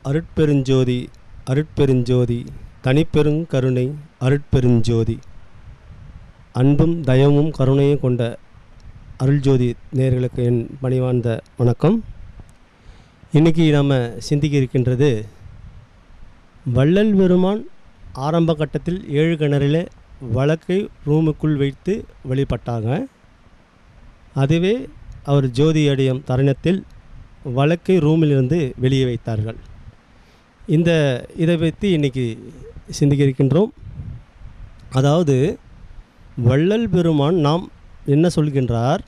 அருட்பெருஞ்சோதி அருட்பெருஞ்சோதி தனிப்பெருங்கருணை அருட்பெருஞ்சோதி அன்பும் தயவும் கருணையும் கொண்ட அருள்ஜோதி நேயர்களுக்கு என் பணிவார்ந்த வணக்கம் இன்றைக்கி நம்ம சிந்திக்க இருக்கின்றது வள்ளல் பெருமான் ஆரம்ப கட்டத்தில் ஏழு கிணறில் வழக்கை ரூமுக்குள் வைத்து வழிபட்டாங்க அதுவே அவர் ஜோதி அடையும் தருணத்தில் வழக்கை ரூமிலிருந்து வெளியே வைத்தார்கள் இந்த இதை பற்றி இன்றைக்கி சிந்திக்க இருக்கின்றோம் அதாவது வள்ளல் பெருமான் நாம் என்ன சொல்கின்றார்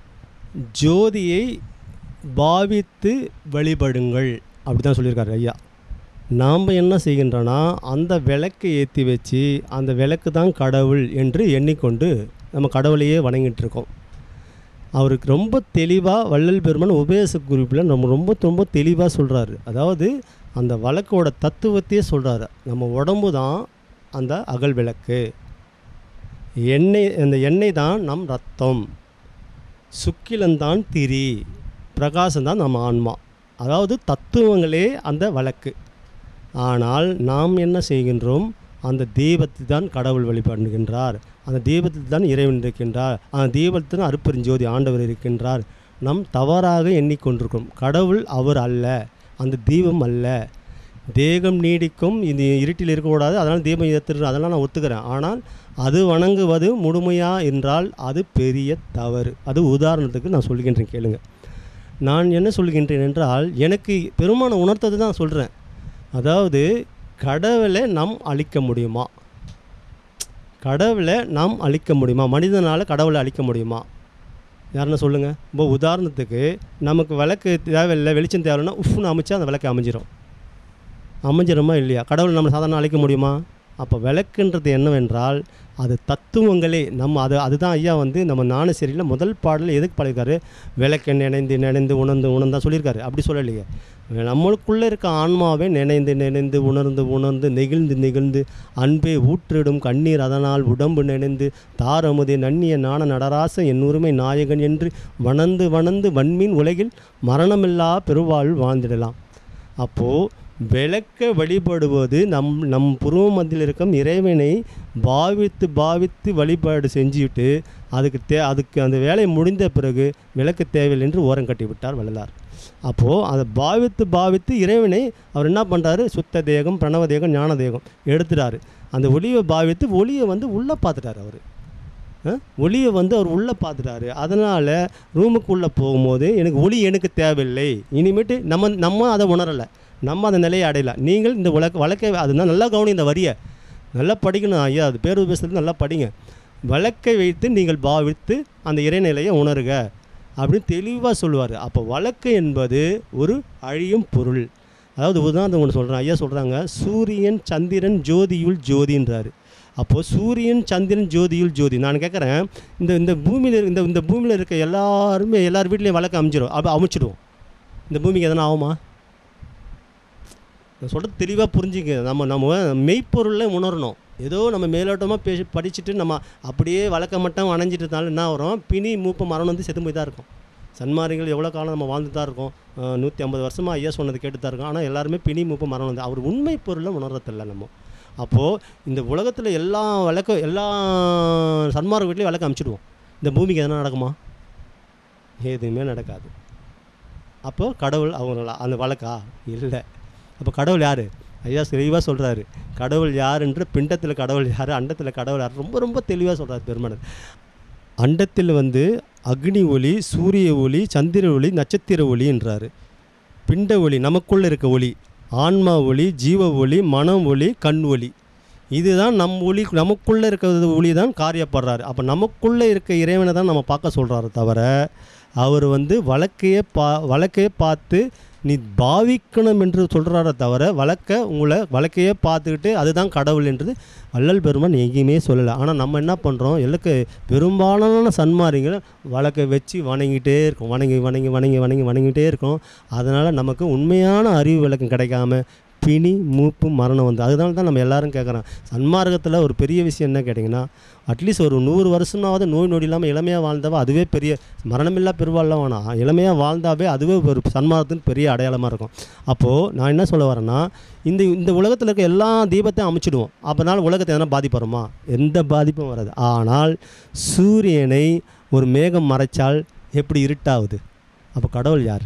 ஜோதியை பாவித்து வழிபடுங்கள் அப்படி தான் சொல்லியிருக்காரு ஐயா நாம் என்ன செய்கின்றோன்னா அந்த விளக்கை ஏற்றி வச்சு அந்த விளக்கு தான் கடவுள் என்று எண்ணிக்கொண்டு நம்ம கடவுளையே வணங்கிட்டு இருக்கோம் அவருக்கு ரொம்ப தெளிவாக வள்ளல் பெருமான் உபதேச குறிப்பில் நம்ம ரொம்ப ரொம்ப தெளிவாக சொல்கிறாரு அதாவது அந்த வழக்கோட தத்துவத்தையே சொல்கிறாரு நம்ம உடம்பு தான் அந்த அகல் விளக்கு எண்ணெய் அந்த எண்ணெய் தான் நம் ரத்தம் சுக்கிலந்தான் திரி பிரகாசம்தான் நம்ம ஆன்மா அதாவது தத்துவங்களே அந்த வழக்கு ஆனால் நாம் என்ன செய்கின்றோம் அந்த தெய்வத்தை தான் கடவுள் வழிபடுகின்றார் அந்த தெய்வத்தில் தான் இறைவன் இருக்கின்றார் அந்த தெய்வத்தில் தான் அருப்பெருஞ்சோதி ஆண்டவர் இருக்கின்றார் நம் தவறாக எண்ணிக்கொண்டிருக்கிறோம் கடவுள் அவர் அல்ல அந்த தெய்வம் அல்ல தேகம் நீடிக்கும் இந்த இருட்டில் இருக்கக்கூடாது அதனால் தெய்வம் ஏற்றுறது அதெல்லாம் நான் ஒத்துக்கிறேன் ஆனால் அது வணங்குவது முழுமையா என்றால் அது பெரிய தவறு அது உதாரணத்துக்கு நான் சொல்கின்றேன் கேளுங்க நான் என்ன சொல்கின்றேன் என்றால் எனக்கு பெருமான உணர்த்தது தான் சொல்கிறேன் அதாவது கடவுளை நாம் அழிக்க முடியுமா கடவுளை நாம் அழிக்க முடியுமா மனிதனால் கடவுளை அழிக்க முடியுமா யாருன்னு சொல்லுங்கள் இப்போ உதாரணத்துக்கு நமக்கு விளக்கு தேவையில்லை வெளிச்சம் தேவைன்னா உஃப்னு அமைச்சா அந்த விளக்கு அமைஞ்சிரும் அமைஞ்சிருமா இல்லையா கடவுளை நம்ம சாதாரண அழிக்க முடியுமா அப்போ விளக்குன்றது என்னவென்றால் அது தத்துவங்களே நம்ம அது அதுதான் ஐயா வந்து நம்ம ஞானசேரியில் முதல் பாடலில் எதுக்கு பாடியிருக்காரு விளக்கை நினைந்து நினைந்து உணர்ந்து உணர்ந்தா சொல்லியிருக்காரு அப்படி சொல்லலையே நம்மளுக்குள்ளே இருக்க ஆன்மாவே நினைந்து நினைந்து உணர்ந்து உணர்ந்து நெகிழ்ந்து நெகிழ்ந்து அன்பே ஊற்றிடும் கண்ணீர் அதனால் உடம்பு நினைந்து தாரமுதே நன்னிய நாண நடராச என் உரிமை நாயகன் என்று வணந்து வணந்து வன்மீன் உலகில் மரணமில்லா பெருவாழ் வாழ்ந்திடலாம் அப்போது விளக்க வழிபடுவது நம் நம் புருவ மத்தியில் இருக்கும் இறைவனை பாவித்து பாவித்து வழிபாடு செஞ்சுட்டு அதுக்கு தே அதுக்கு அந்த வேலை முடிந்த பிறகு விளக்கு தேவையில்லை என்று ஓரம் கட்டி விட்டார் வள்ளலார் அப்போது அதை பாவித்து பாவித்து இறைவனை அவர் என்ன பண்ணுறாரு சுத்த தேகம் பிரணவ தேகம் ஞான தேகம் எடுத்துட்டாரு அந்த ஒளியை பாவித்து ஒளியை வந்து உள்ளே பார்த்துட்டார் அவர் ஒளியை வந்து அவர் உள்ளே பார்த்துட்டாரு அதனால் ரூமுக்குள்ளே போகும்போது எனக்கு ஒளி எனக்கு தேவையில்லை இனிமேட்டு நம்ம நம்ம அதை உணரலை நம்ம அந்த நிலையை அடையலாம் நீங்கள் இந்த உலக வழக்கை அதுதான் நல்லா கவனி இந்த வரியை நல்லா படிக்கணும் ஐயா அது பேர் பேசுறது நல்லா படிங்க வழக்கை வைத்து நீங்கள் பாவித்து அந்த இறைநிலையை உணருக அப்படின்னு தெளிவாக சொல்லுவார் அப்போ வழக்கு என்பது ஒரு அழியும் பொருள் அதாவது உதாரணம் ஒன்று சொல்கிறேன் ஐயா சொல்கிறாங்க சூரியன் சந்திரன் ஜோதியுள் ஜோதின்றாரு அப்போது சூரியன் சந்திரன் ஜோதியுள் ஜோதி நான் கேட்குறேன் இந்த இந்த பூமியில் இந்த இந்த பூமியில் இருக்க எல்லாருமே எல்லார் வீட்லேயும் வழக்கு அமைச்சிடும் அப்போ அமைச்சிடுவோம் இந்த பூமிக்கு எதனா ஆகுமா நான் சொல்கிறது தெளிவாக புரிஞ்சுங்க நம்ம நம்ம மெய்ப்பொருளில் உணரணும் ஏதோ நம்ம மேலோட்டமாக பேசி படிச்சுட்டு நம்ம அப்படியே வழக்க மட்டும் அணைஞ்சிட்டதுனால என்ன வரும் பிணி மூப்பு மரணம் வந்து செத்து போய் தான் இருக்கும் சன்மாரிகள் எவ்வளோ காலம் நம்ம வாழ்ந்து தான் இருக்கோம் நூற்றி ஐம்பது வருஷமாக ஐயா சொன்னது கேட்டு தான் இருக்கோம் ஆனால் எல்லாருமே பிணி மூப்பு மரணம் வந்து அவர் உண்மை பொருளை உணர்றதில்ல நம்ம அப்போது இந்த உலகத்தில் எல்லா விளக்க எல்லா சன்மார்க்க வீட்லேயும் விளக்க அமைச்சிடுவோம் இந்த பூமிக்கு எதனா நடக்குமா எதுவுமே நடக்காது அப்போது கடவுள் அவங்கள அந்த வழக்கா இல்லை அப்போ கடவுள் யார் ஐயா தெளிவாக சொல்கிறாரு கடவுள் யார் என்று பிண்டத்தில் கடவுள் யார் அண்டத்தில் கடவுள் யார் ரொம்ப ரொம்ப தெளிவாக சொல்கிறார் பெருமனர் அண்டத்தில் வந்து அக்னி ஒளி சூரிய ஒளி சந்திர ஒளி நட்சத்திர ஒளி என்றார் பிண்ட ஒளி நமக்குள்ளே இருக்க ஒளி ஆன்மா ஒளி ஜீவ ஒளி மனம் ஒளி கண் ஒளி இதுதான் நம் ஒளி நமக்குள்ளே இருக்கிற ஒளி தான் காரியப்படுறாரு அப்போ நமக்குள்ளே இருக்க இறைவனை தான் நம்ம பார்க்க சொல்கிறாரு தவிர அவர் வந்து வழக்கையே பா வழக்கையே பார்த்து நீ பாவிக்கணும் என்று சொல்கிறாரே தவிர வழக்க உங்களை வழக்கையே பார்த்துக்கிட்டு அதுதான் கடவுள் என்று வள்ளல் பெருமான் எங்கேயுமே சொல்லலை ஆனால் நம்ம என்ன பண்ணுறோம் எல்லுக்கு பெரும்பாலான சன்மாரிகள் வழக்கை வச்சு வணங்கிட்டே இருக்கோம் வணங்கி வணங்கி வணங்கி வணங்கி வணங்கிட்டே இருக்கோம் அதனால் நமக்கு உண்மையான அறிவு விளக்கம் கிடைக்காம பிணி மூப்பு மரணம் வந்து அதனால தான் நம்ம எல்லாரும் கேட்குறோம் சன்மார்க்கத்தில் ஒரு பெரிய விஷயம் என்ன கேட்டிங்கன்னா அட்லீஸ்ட் ஒரு நூறு வருஷமாவது நோய் நொடி இல்லாமல் இளமையாக வாழ்ந்தவா அதுவே பெரிய மரணமில்லா பெருவாழ்லாம் வேணாம் இளமையாக வாழ்ந்தாவே அதுவே ஒரு சன்மார்க்கத்தின் பெரிய அடையாளமாக இருக்கும் அப்போது நான் என்ன சொல்ல வரேன்னா இந்த இந்த உலகத்தில் இருக்க எல்லா தீபத்தையும் அமைச்சிடுவோம் அப்போனால உலகத்தை எதனா பாதிப்பு வருமா எந்த பாதிப்பும் வராது ஆனால் சூரியனை ஒரு மேகம் மறைச்சால் எப்படி இருட்டாகுது அப்போ கடவுள் யார்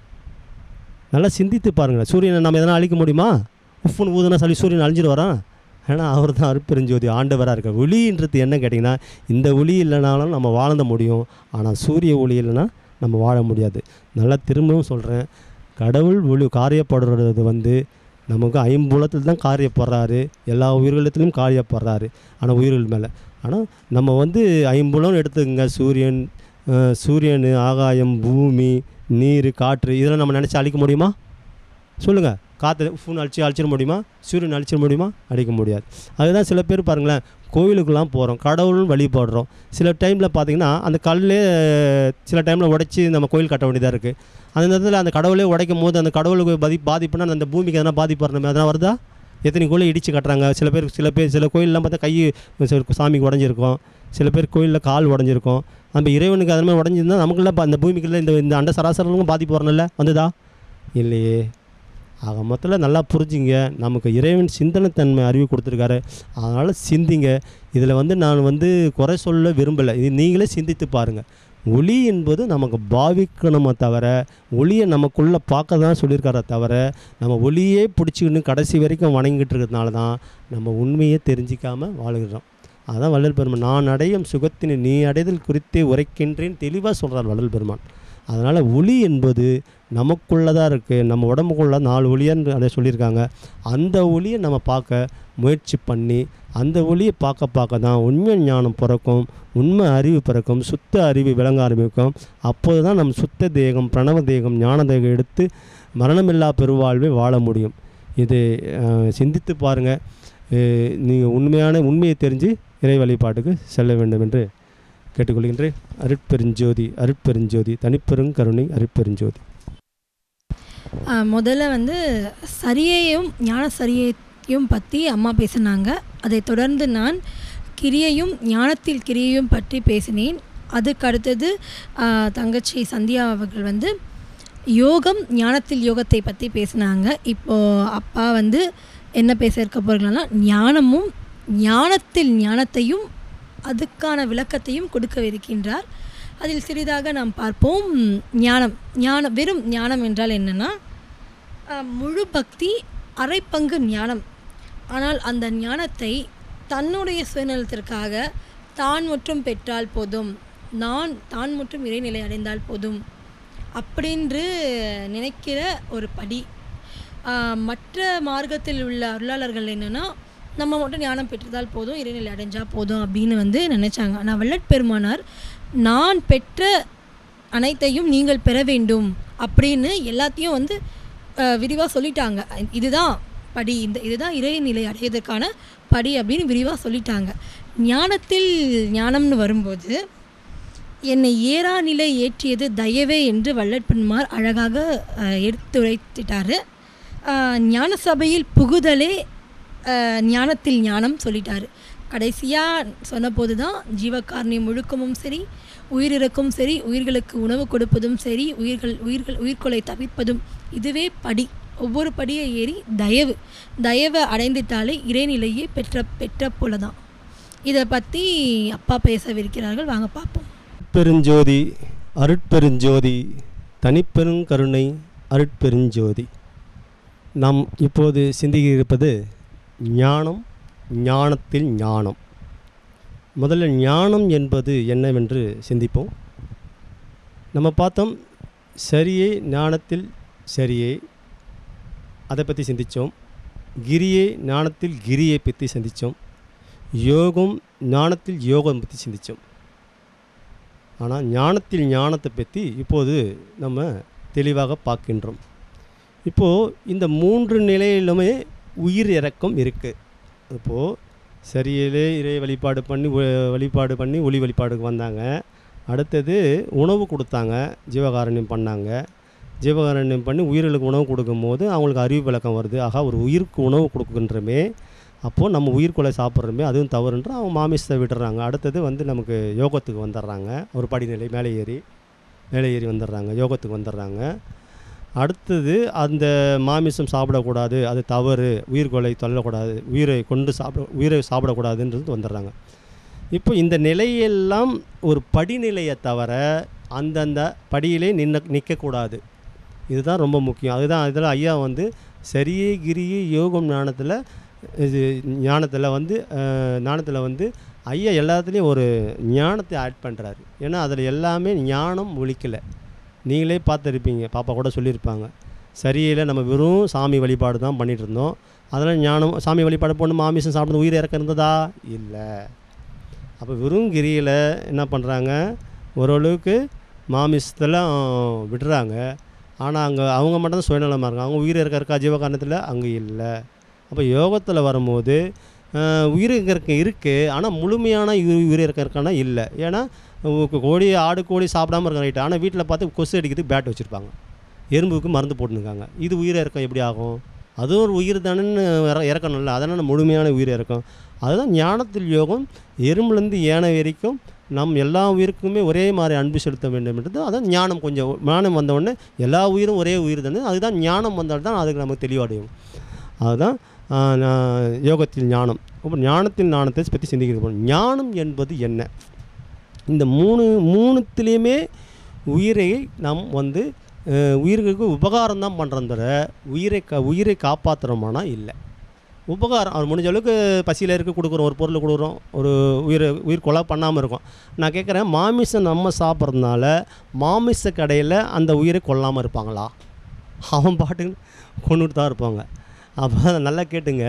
நல்லா சிந்தித்து பாருங்களேன் சூரியனை நம்ம எதனா அழிக்க முடியுமா உப்புன்னு ஊதுனா சொல்லி சூரியன் அழிஞ்சிட்டு வரான் ஏன்னா அவர் தான் அருப்பெருஞ்சோதி ஆண்டவராக இருக்க ஒளின்றது என்ன கேட்டிங்கன்னா இந்த ஒளி இல்லைனாலும் நம்ம வாழ்ந்த முடியும் ஆனால் சூரிய ஒளி இல்லைன்னா நம்ம வாழ முடியாது நல்லா திரும்பவும் சொல்கிறேன் கடவுள் ஒளி காரியப்படுறது வந்து நமக்கு ஐம்புலத்தில் தான் காரியப்படுறாரு எல்லா உயிர்களிடத்துலையும் காரியப்படுறாரு ஆனால் உயிர்கள் மேலே ஆனால் நம்ம வந்து ஐம்புலம் எடுத்துக்கங்க சூரியன் அஹ், சூரியன் ஆகாயம் பூமி நீர் காற்று இதெல்லாம் நம்ம நினச்சி அழிக்க முடியுமா சொல்லுங்கள் காற்று ஃபோன் அழிச்சு அழிச்சிட முடியுமா சூரியன் அழிச்சிட முடியுமா அழிக்க முடியாது அதுதான் சில பேர் பாருங்களேன் கோயிலுக்கெல்லாம் போகிறோம் கடவுளும் வழிபடுறோம் சில டைமில் பார்த்தீங்கன்னா அந்த கல்லே சில டைமில் உடைச்சி நம்ம கோயில் கட்ட வேண்டியதாக இருக்குது அந்த நேரத்தில் அந்த கடவுளே உடைக்கும் போது அந்த கடவுளுக்கு பாதி பாதிப்புனா அந்த பூமிக்கு எதனா பாதிப்பு வரணுமே அதெல்லாம் வருதா எத்தனை கோயில் இடித்து கட்டுறாங்க சில பேர் சில பேர் சில கோயிலெலாம் பார்த்தா கை சில சாமிக்கு உடஞ்சிருக்கும் சில பேர் கோயிலில் கால் உடஞ்சிருக்கும் நம்ம இறைவனுக்கு அது மாதிரி உடஞ்சிருந்தா நமக்குள்ள ப- அந்த பூமிக்குள்ள இந்த இந்த அண்ட சராசரங்களும் பாதிப்பு வரணும்ல வந்ததா இல்லையே ஆக மொத்தத்தில் நல்லா புரிஞ்சுங்க நமக்கு இறைவன் சிந்தனைத்தன்மை அறிவு கொடுத்துருக்காரு அதனால் சிந்திங்க இதில் வந்து நான் வந்து குறை சொல்ல விரும்பலை இது நீங்களே சிந்தித்து பாருங்கள் ஒளி என்பது நமக்கு பாவிக்கணுமே தவிர ஒளியை நமக்குள்ளே பார்க்க தான் சொல்லியிருக்காரே தவிர நம்ம ஒளியே பிடிச்சிக்கின்னு கடைசி வரைக்கும் வணங்கிட்டு இருக்கிறதுனால தான் நம்ம உண்மையை தெரிஞ்சிக்காமல் வாழுகிறோம் அதான் வள்ளல் பெருமான் நான் அடையும் சுகத்தினை நீ அடைதல் குறித்தே உரைக்கின்றேன் தெளிவாக சொல்கிறார் வள்ளல் பெருமான் அதனால் ஒளி என்பது நமக்குள்ளே தான் இருக்குது நம்ம உடம்புக்குள்ள நாலு ஒளியன்னு அதை சொல்லியிருக்காங்க அந்த ஒளியை நம்ம பார்க்க முயற்சி பண்ணி அந்த ஒளியை பார்க்க பார்க்க தான் உண்மை ஞானம் பிறக்கும் உண்மை அறிவு பிறக்கும் சுத்த அறிவு விளங்க ஆரம்பிக்கும் அப்போது தான் நம் சுத்த தேகம் பிரணவ தேகம் ஞான தேகம் எடுத்து மரணமில்லா பெருவாழ்வை வாழ முடியும் இது அஹ், சிந்தித்து பாருங்கள் நீங்கள் உண்மையான உண்மையை தெரிஞ்சு இறை வழிபாட்டுக்கு செல்ல வேண்டும் என்று கேட்டுக்கொள்கின்றேன் அருட்பெருஞ்சோதி அருட்பெருஞ்சோதி தனிப்பெருங்கருணை அருட்பெருஞ்சோதி ஆ, முதல்ல வந்து சரியையும் ஞான சரியையும் பற்றி அம்மா பேசினாங்க அதைத் தொடர்ந்து நான் கிரியையும் ஞானத்தில் கிரியையும் பற்றி பேசினேன் அதுக்கு அடுத்தது ஆ, தங்கச்சி சந்தியா அவர்கள் வந்து யோகம் ஞானத்தில் யோகத்தை பற்றி பேசினாங்க இப்போது அப்பா வந்து என்ன பேச இருக்க போகிறாங்கன்னா ஞானமும் ஞானத்தில் ஞானத்தையும் அதுக்கான விளக்கத்தையும் கொடுக்கவிருக்கின்றார் அதில் சிறிதாக நாம் பார்ப்போம் ஞானம் ஞானம் வெறும் ஞானம் என்றால் என்னென்னா அஹ், முழு பக்தி அரை பங்கு ஞானம் ஆனால் அந்த ஞானத்தை தன்னுடைய சுயநலத்திற்காக தான் மட்டும் பெற்றால் போதும் நான் தான் மட்டும் இறைநிலை அடைந்தால் போதும் அப்படின்று நினைக்கிற ஒரு படி ஆஹ், மற்ற மார்க்கத்தில் உள்ள அருளாளர்கள் என்னென்னா நம்ம மட்டும் ஞானம் பெற்றதால் போதும் இறைநிலை அடைஞ்சால் போதும் அப்படின்னு வந்து நினச்சாங்க ஆனால் வள்ளற் பெருமானார் நான் பெற்ற அனைத்தையும் நீங்கள் பெற வேண்டும் அப்படின்னு எல்லாத்தையும் வந்து விரிவாக சொல்லிட்டாங்க இதுதான் படி இந்த இதுதான் இறைநிலை அடையதற்கான படி அப்படின்னு விரிவாக சொல்லிட்டாங்க ஞானத்தில் ஞானம்னு வரும்போது என்னை ஏறா நிலை ஏற்றியது தயவே என்று வள்ளற்பெருமார் அழகாக அஹ், எடுத்துரைத்திட்டாரு அஹ், ஞான சபையில் புகுதலே அஹ், ஞானத்தில் ஞானம் சொல்லிட்டாரு கடைசியாக சொன்னபோது தான் ஜீவகாரணியம் முழுக்கமும் சரி உயிரிறக்கும் சரி உயிர்களுக்கு உணவு கொடுப்பதும் சரி உயிர்கள் உயிர்கள் உயிர்கொலை தவிர்ப்பதும் இதுவே படி ஒவ்வொரு படியை ஏறி தயவு தயவை அடைந்துட்டாலே இறைநிலையை பெற்ற பெற்ற போல தான் இதை பற்றி அப்பா பேசவிருக்கிறார்கள் வாங்க பார்ப்போம் பெருஞ்சோதி அருட்பெருஞ்சோதி தனிப்பெருங்கருணை அருட்பெருஞ்சோதி நாம் இப்போது சிந்திக்க இருப்பது ஞானம் ஞானத்தில் ஞானம் முதல்ல ஞானம் என்பது என்னவென்று சிந்திப்போம் நம்ம பார்த்தோம் சரியே ஞானத்தில் சரியே அதை பற்றி சிந்தித்தோம் கிரியே ஞானத்தில் கிரியை பற்றி சிந்தித்தோம் யோகம் ஞானத்தில் யோகம் பற்றி சிந்தித்தோம் ஆனால் ஞானத்தில் ஞானத்தை பற்றி இப்போது நம்ம தெளிவாக பார்க்கின்றோம் இப்போது இந்த மூன்று நிலையிலுமே உயிர் இறக்கம் இருக்குது இப்போது சரியிலே இறை வழிபாடு பண்ணி ஒ- வழிபாடு பண்ணி ஒளி வழிபாடுக்கு வந்தாங்க அடுத்தது உணவு கொடுத்தாங்க ஜீவகாரண்யம் பண்ணாங்க ஜீவகாரண்யம் பண்ணி உயிர்களுக்கு உணவு கொடுக்கும்போது அவங்களுக்கு அறிவு விளக்கம் வருது ஆகா ஒரு உயிருக்கு உணவு கொடுக்குன்றமே அப்போது நம்ம உயிர்கொலை சாப்பிட்றோமே அதுவும் தவறுன்ற அவங்க மாமிசத்தை விட்டுறாங்க அடுத்தது வந்து நமக்கு யோகத்துக்கு வந்துடுறாங்க ஒரு படிநிலை மேலே ஏறி மேலே ஏறி வந்துடுறாங்க யோகத்துக்கு வந்துடுறாங்க அடுத்தது அந்த மாமிசம் சாப்பிடக்கூடாது அது தவறு உயிர்கொலை தள்ளக்கூடாது உயிரை கொண்டு சாப்பிட உயிரை சாப்பிடக்கூடாதுன்றது வந்துடுறாங்க இப்போ இந்த நிலையெல்லாம் ஒரு படிநிலையை தவிர அந்தந்த படியிலே நின்ன நிற்கக்கூடாது இதுதான் ரொம்ப முக்கியம் அதுதான் இதில் ஐயா வந்து சரியே கிரியே யோகம் ஞானத்தில் இது ஞானத்தில் வந்து அஹ், ஞானத்தில் வந்து ஐயா எல்லாத்துலேயும் ஒரு ஞானத்தை ஆட் பண்ணுறாரு ஏன்னா அதில் எல்லாமே ஞானம் ஒழிக்கலை நீங்களே பார்த்துருப்பீங்க பாப்பா கூட சொல்லியிருப்பாங்க சரியில்லை நம்ம வெறும் சாமி வழிபாடு தான் பண்ணிகிட்டு இருந்தோம் அதெல்லாம் ஞானம் சாமி வழிபாடு போட்டு மாமிசம் சாப்பிட்டு உயிர் இறக்க இருந்ததா இல்லை அப்போ வெறும் கிரியில் என்ன பண்ணுறாங்க ஓரளவுக்கு மாமிசத்தெல்லாம் விடுறாங்க ஆனால் அங்கே அவங்க மட்டும் சுயநலமாக இருக்காங்க அவங்க உயிர் இருக்க இருக்கா ஜீவகாரணத்தில் அங்கே இல்லை அப்போ யோகத்தில் வரும்போது அஹ், உயிர் இருக்க இருக்குது ஆனால் முழுமையான உயிர் உயிர் இருக்க இருக்கானா இல்லை ஏன்னா உ- கோழி ஆடு கோழி சாப்பிடாம இருக்காங்க ரைட்டு ஆனால் வீட்டில் பார்த்து கொசு அடிக்கிறதுக்கு பேட் வச்சுருப்பாங்க எறும்புக்கு மருந்து போட்டுருக்காங்க இது உயிர் இறக்கம் எப்படி ஆகும் அதுவும் ஒரு உயிர் தானேன்னு இற இறக்கணும்ல அதனால் முழுமையான உயிர் இறக்கம் அதுதான் ஞானத்தில் யோகம் எறும்புலேருந்து ஏனை வரைக்கும் நம் எல்லா உயிருக்குமே ஒரே மாதிரி அன்பு செலுத்த வேண்டும் என்றது அதான் ஞானம் கொஞ்சம் ஞானம் வந்த உடனே எல்லா உயிரும் ஒரே உயிர் தானே அதுதான் ஞானம் வந்தால் தான் அதுக்கு நமக்கு தெளிவடையும் அதுதான் ஆஹ், நான் யோகத்தில் ஞானம் அப்போ ஞானத்தின் ஞானத்தை பற்றி சிந்திக்க ஞானம் என்பது என்ன இந்த மூணு மூணுத்துலேயுமே உயிரை நாம் வந்து அஹ், உயிர்களுக்கு உபகாரம் தான் பண்ணுறோம் தவிர உயிரை க உயிரை காப்பாற்றுறோமானா இல்லை உபகாரம் அவர் முடிஞ்ச அளவுக்கு பசியில் இருக்க கொடுக்குறோம் ஒரு பொருள் கொடுக்குறோம் ஒரு உயிரை உயிர் கொலை பண்ணாமல் இருக்கும் நான் கேட்குறேன் மாமிசம் நம்ம சாப்பிட்றதுனால மாமிச கடையில் அந்த உயிரை கொல்லாமல் இருப்பாங்களா அவன் பாட்டுக்கு கொண்டுட்டு தான் இருப்பாங்க அப்போ அதை நல்லா கேட்டுங்க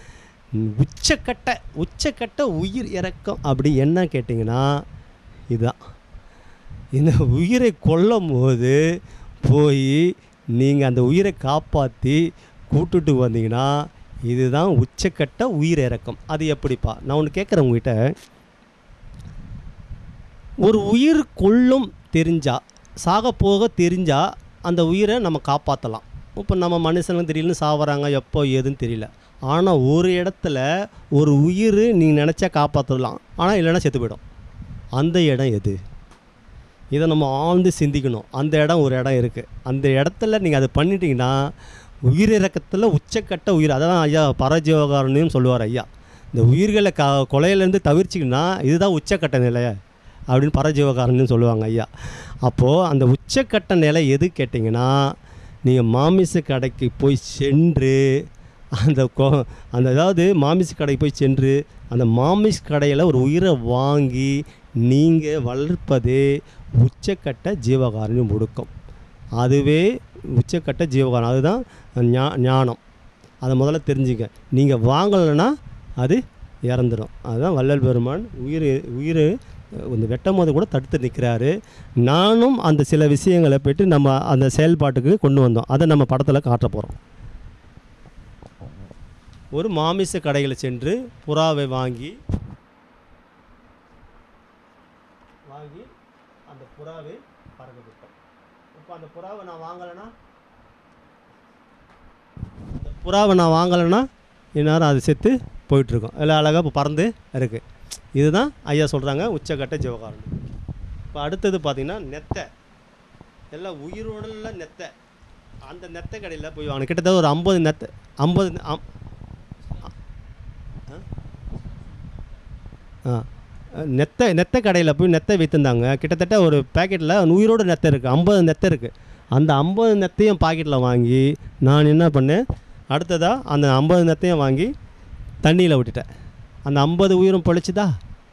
ம், உச்சக்கட்ட உச்சக்கட்ட உயிர் இறக்கம் அப்படி என்ன கேட்டிங்கன்னா இதுதான் இந்த உயிரை கொல்லும் போது போய் நீங்கள் அந்த உயிரை காப்பாற்றி கூட்டுட்டு வந்தீங்கன்னா இதுதான் உச்சக்கட்ட உயிர் இறக்கம் அது எப்படிப்பா நான் ஒன்று கேட்குறேன் உங்ககிட்ட ஒரு உயிர் கொல்லும் தெரிஞ்சா சாக போக தெரிஞ்சா அந்த உயிரை நம்ம காப்பாற்றலாம் இப்போ நம்ம மனுஷனுக்கு தெரியலன்னு சாவறாங்க எப்போ ஏதுன்னு தெரியல ஆனால் ஒரு இடத்துல ஒரு உயிர் நீ நினச்சா காப்பாற்றலாம் ஆனால் இல்லைன்னா செத்து போயிடும் அந்த இடம் எது இதை நம்ம ஆழ்ந்து சிந்திக்கணும் அந்த இடம் ஒரு இடம் இருக்குது அந்த இடத்துல நீங்கள் அதை பண்ணிட்டீங்கன்னா உயிரிறக்கத்தில் உச்சக்கட்ட உயிர் அதான் ஐயா பரஜீவகாரணியும் சொல்லுவார் ஐயா இந்த உயிர்களை க கொலையிலேருந்து தவிர்ச்சிங்கன்னா இதுதான் உச்சக்கட்ட நிலை அப்படின்னு பரஜீவகாரணியும் சொல்லுவாங்க ஐயா அப்போது அந்த உச்சக்கட்ட நிலை எது கேட்டிங்கன்னா நீங்கள் மாமிச கடைக்கு போய் சென்று அந்த கொ அந்த அதாவது மாமிச கடைக்கு போய் சென்று அந்த மாமிஸ் கடையில் ஒரு உயிரை வாங்கி நீங்கள் வளர்ப்பதே உச்சக்கட்ட ஜீவகாரணியம் முடுக்கம் அதுவே உச்சக்கட்ட ஜீவகாரம் அதுதான் ஞா ஞானம் அதை முதல்ல தெரிஞ்சுங்க நீங்கள் வாங்கலைன்னா அது இறந்துடும் அதுதான் வள்ளல் பெருமான் உயிர் உயிர் இந்த வெட்டும் போது கூட தடுத்து நிற்கிறாரு நானும் அந்த சில விஷயங்களை போயிட்டு நம்ம அந்த செயல்பாட்டுக்கு கொண்டு வந்தோம் அதை நம்ம படத்தில் காட்ட போகிறோம் ஒரு மாமிச கடைகளை சென்று புறாவை வாங்கி வாங்கி அந்த புறாவை பறக்க விட்டோம் இப்போ அந்த புறாவை நான் வாங்கலைன்னா அந்த புறாவை நான் வாங்கலைன்னா இந்நேரம் அது செத்து போயிட்டுருக்கோம் எல்லாம் அழகாக இப்போ பறந்து இருக்குது இதுதான் ஐயா சொல்கிறாங்க உச்சக்கட்ட ஜீவகாரணம் இப்போ அடுத்தது பார்த்திங்கன்னா நெத்தை எல்லாம் உயிரோடுல நெத்தை அந்த நெத்தை கடையில் போய் வாங்கணும் கிட்டத்தட்ட ஒரு ஐம்பது நெத்தை ஐம்பது அம்- ஆ நெத்தை நெத்தை கடையில் போய் நெத்தை விற்றுந்தாங்க கிட்டத்தட்ட ஒரு பேக்கெட்டில் உயிரோட நெத்தை இருக்குது ஐம்பது நெத்தை இருக்குது அந்த ஐம்பது நெத்தையும் பாக்கெட்டில் வாங்கி நான் என்ன பண்ணேன் அடுத்ததாக அந்த ஐம்பது நெத்தையும் வாங்கி தண்ணியில் விட்டுட்டேன் அந்த ஐம்பது உயிரும் பொழைச்சுதா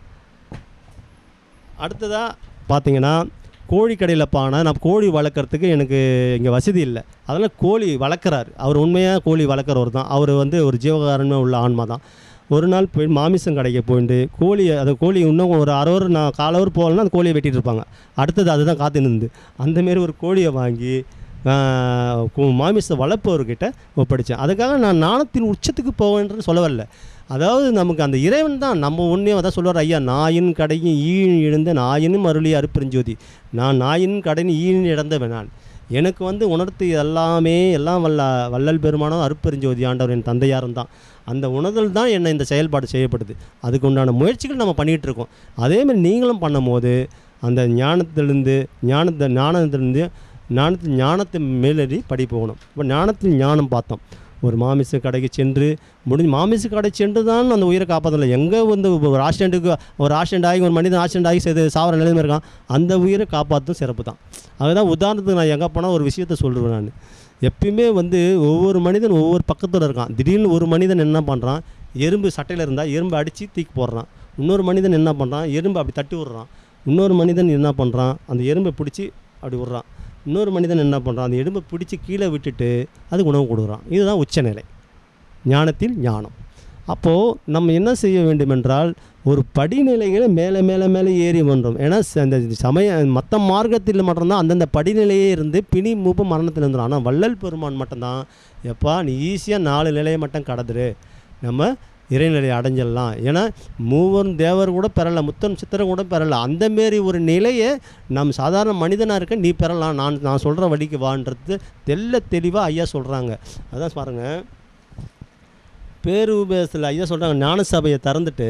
அடுத்ததாக பார்த்தீங்கன்னா கோழி கடையில் பானை நான் கோழி வளர்க்குறதுக்கு எனக்கு இங்கே வசதி இல்லை அதனால் கோழி வளர்க்குறாரு அவர் உண்மையாக கோழி வளர்க்குறவர் தான் அவர் வந்து ஒரு ஜீவகாரமே உள்ள ஆன்மா தான் ஒரு நாள் போய் மாமிசம் கடைக்கு போயிட்டு கோழி அந்த கோழி இன்னும் ஒரு அரை ஹவர் நான் கால் ஹவர் போகலன்னா அந்த கோழியை வெட்டிட்டு இருப்பாங்க அடுத்தது அதுதான் காத்து நின்று அந்தமாரி ஒரு கோழியை வாங்கி ஆஹ், கு- மாமிச வளர்ப்பவர்கிட்ட ஒப்படைச்சேன் அதுக்காக நான் நாணத்தின் உச்சத்துக்கு போவேன்றது சொல்ல வரல அதாவது நமக்கு அந்த இறைவன் தான் நம்ம ஒன்றே அதான் சொல்லுவார் ஐயா நாயின் கடையும் ஈயின் இழந்த நாயினும் அருளிய அருப்பெருஞ்சோதி நான் நாயின் கடையின் ஈயின் இழந்தவன் நான் எனக்கு வந்து உணர்த்து எல்லாமே எல்லாம் வல்ல வள்ளல் பெருமானோ அருப்பெருஞ்சோதி ஆண்டவர் என் தந்தையாரும் தான் அந்த உணர்தல் தான் என்னை இந்த செயல்பாடு செய்யப்படுது அதுக்கு உண்டான முயற்சிகள் நம்ம பண்ணிகிட்டு இருக்கோம் அதேமாதிரி நீங்களும் பண்ணும்போது அந்த ஞானத்திலிருந்து ஞானத்தை ஞானத்திலிருந்து ஞானத்தில் ஞானத்தை மேலேறி படி போகணும் இப்போ ஞானத்தில் ஞானம் பார்த்தோம் ஒரு மாமிச கடைக்கு சென்று முடிஞ்சு மாமிச கடை சென்று தான் அந்த உயிரை காப்பாற்றல எங்கே வந்து ஒரு ஆக்சிடென்ட்டுக்கு ஒரு ஆக்சிடென்ட் ஆகி ஒரு மனிதன் ஆக்சிடென்ட் ஆகி செய்து சாவர நிலைமை இருக்கான் அந்த உயிரை காப்பாற்றும் சிறப்பு தான் அதுதான் உதாரணத்துக்கு நான் எங்கே போனால் ஒரு விஷயத்த சொல்லுவேன் நான் எப்பயுமே வந்து ஒவ்வொரு மனிதன் ஒவ்வொரு பக்கத்தில் இருக்கான் திடீர்னு ஒரு மனிதன் என்ன பண்ணுறான் எறும்பு சட்டையில் இருந்தால் எறும்பு அடித்து தூக்கி போடுறான் இன்னொரு மனிதன் என்ன பண்ணுறான் எறும்பு அப்படி தட்டி விட்றான் இன்னொரு மனிதன் என்ன பண்ணுறான் அந்த எறும்பை பிடிச்சி அப்படி விட்றான் இன்னொரு மனிதன் என்ன பண்ணுறான் அந்த எறும்பை பிடிச்சி கீழே விட்டுட்டு அதுக்கு உணவு கொடுக்குறான் இதுதான் உச்சநிலை ஞானத்தில் ஞானம் அப்போது நம்ம என்ன செய்ய வேண்டுமென்றால் ஒரு படிநிலைகளை மேலே மேலே மேலே ஏறி பண்ணுறோம் ஏன்னா ச- அந்த சமய மற்ற மார்க்கத்தில் மட்டும்தான் அந்தந்த படிநிலையே இருந்து பிணி மூப்பு மரணத்தில் இருந்துடும் ஆனால் வள்ளல் பெருமான் மட்டும்தான் எப்பா நீ ஈஸியாக நாலு நிலையை மட்டும் கடந்துரு நம்ம இறைநிலை அடைஞ்சிடலாம் ஏன்னா மூவரும் தேவர் கூட பெறலை முத்தன் சித்திரம் கூட பெறலை அந்தமாரி ஒரு நிலையை நம் சாதாரண மனிதனாக இருக்க நீ பெறலாம் நான் நான் சொல்கிற வழிக்கு வான்றது தெல்ல தெளிவாக ஐயா சொல்கிறாங்க அதான் பாருங்கள் பேருபேசத்தில் ஐயா சொல்கிறாங்க ஞான சபையை திறந்துட்டு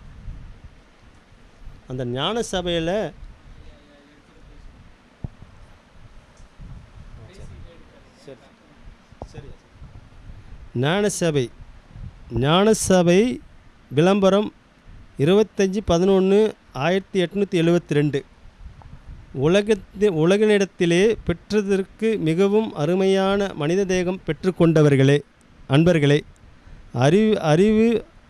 அந்த ஞான சபையில் ஞானசபை ஞானசபை விளம்பரம் இருபத்தஞ்சி பதினொன்று ஆயிரத்தி எட்நூற்றி எழுபத்தி ரெண்டு உலகத்தி உலகினிடத்திலே பெற்றதற்கு மிகவும் அருமையான மனித தேகம் பெற்றுக்கொண்டவர்களே அன்பர்களே அறிவு அறிவு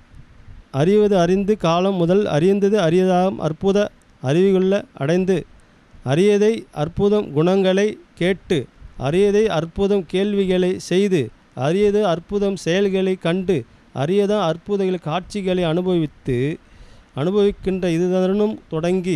அறிவது அறிந்து காலம் முதல் அறிந்தது அறியதாம் அற்புத அறிவுள்ள அடைந்து அரியதை அற்புதம் குணங்களை கேட்டு அரியதை அற்புதம் கேள்விகளை செய்து அரியது அற்புதம் செயல்களை கண்டு அரியத அற்புதங்களை காட்சிகளை அனுபவித்து அனுபவிக்கின்ற இதுதருணம் தொடங்கி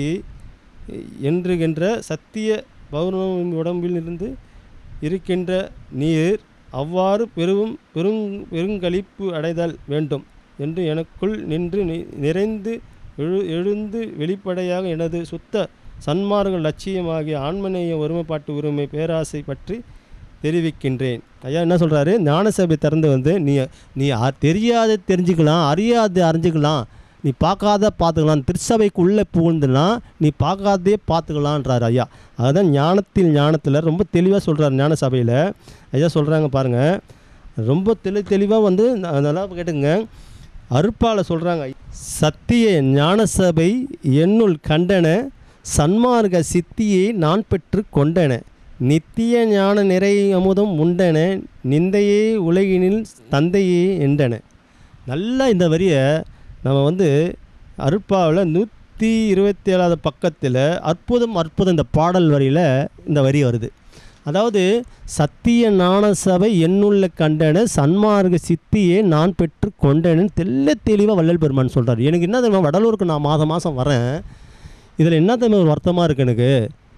என்றுகின்ற சத்திய பௌர்ணமி உடம்பில் இருந்து இருக்கின்ற நீர் அவ்வாறு பெரும் பெரும் பெருங்களிப்பு அடைதல் வேண்டும் என்று எனக்குள் நின்று நி- நிறைந்து எழு எழுந்து வெளிப்படையாக எனது சுத்த சன்மார்க்க லட்சியமாகிய ஆன்மநேய ஒருமைப்பாட்டு உரிமை பேராசை பற்றி தெரிவிக்கின்றேன் ஐயா என்ன சொல்கிறாரு ஞானசபை திறந்து வந்து நீ நீ அ- தெரியாத தெரிஞ்சுக்கலாம் அறியாத அறிஞ்சுக்கலாம் நீ பார்க்காத பார்த்துக்கலாம் திருச்சபைக்குள்ளே புகுந்துனா நீ பார்க்காதே பார்த்துக்கலான்றார் ஐயா அதுதான் ஞானத்தில் ஞானத்தில் ரொம்ப தெளிவாக சொல்கிறார் ஞான சபையில் ஐயா சொல்கிறாங்க பாருங்கள் ரொம்ப தெளி தெளிவாக வந்து ந- நல்லா கேட்டுங்க அருப்பால சொல்கிறாங்க சத்திய ஞானசபை என்னுள் கண்டன சன்மார்க்க சித்தியை நான் பெற்று கொண்டன நித்திய ஞான நிறை அமுதம் உண்டன நிந்தையே உலகினில் தந்தையே என்றன நல்லா இந்த வரியை நம்ம வந்து அருட்பாவில் நூற்றி இருபத்தி ஏழாவது பக்கத்தில் அற்புதம் அற்புதம் இந்த பாடல் வரியில் இந்த வரி வருது அதாவது சத்திய ஞான சபை என்னுள்ள கண்டன சன்மார்க்க சித்தியே நான் பெற்று கொண்டேன்னு தெல்ல தெளிவாக வள்ளல் பெருமான் சொல்கிறார் எனக்கு என்ன தெரியுமா வடலூருக்கு நான் மாதம் மாதம் வரேன் இதில் என்ன தெரியுமா ஒரு வருத்தமாக இருக்குது எனக்கு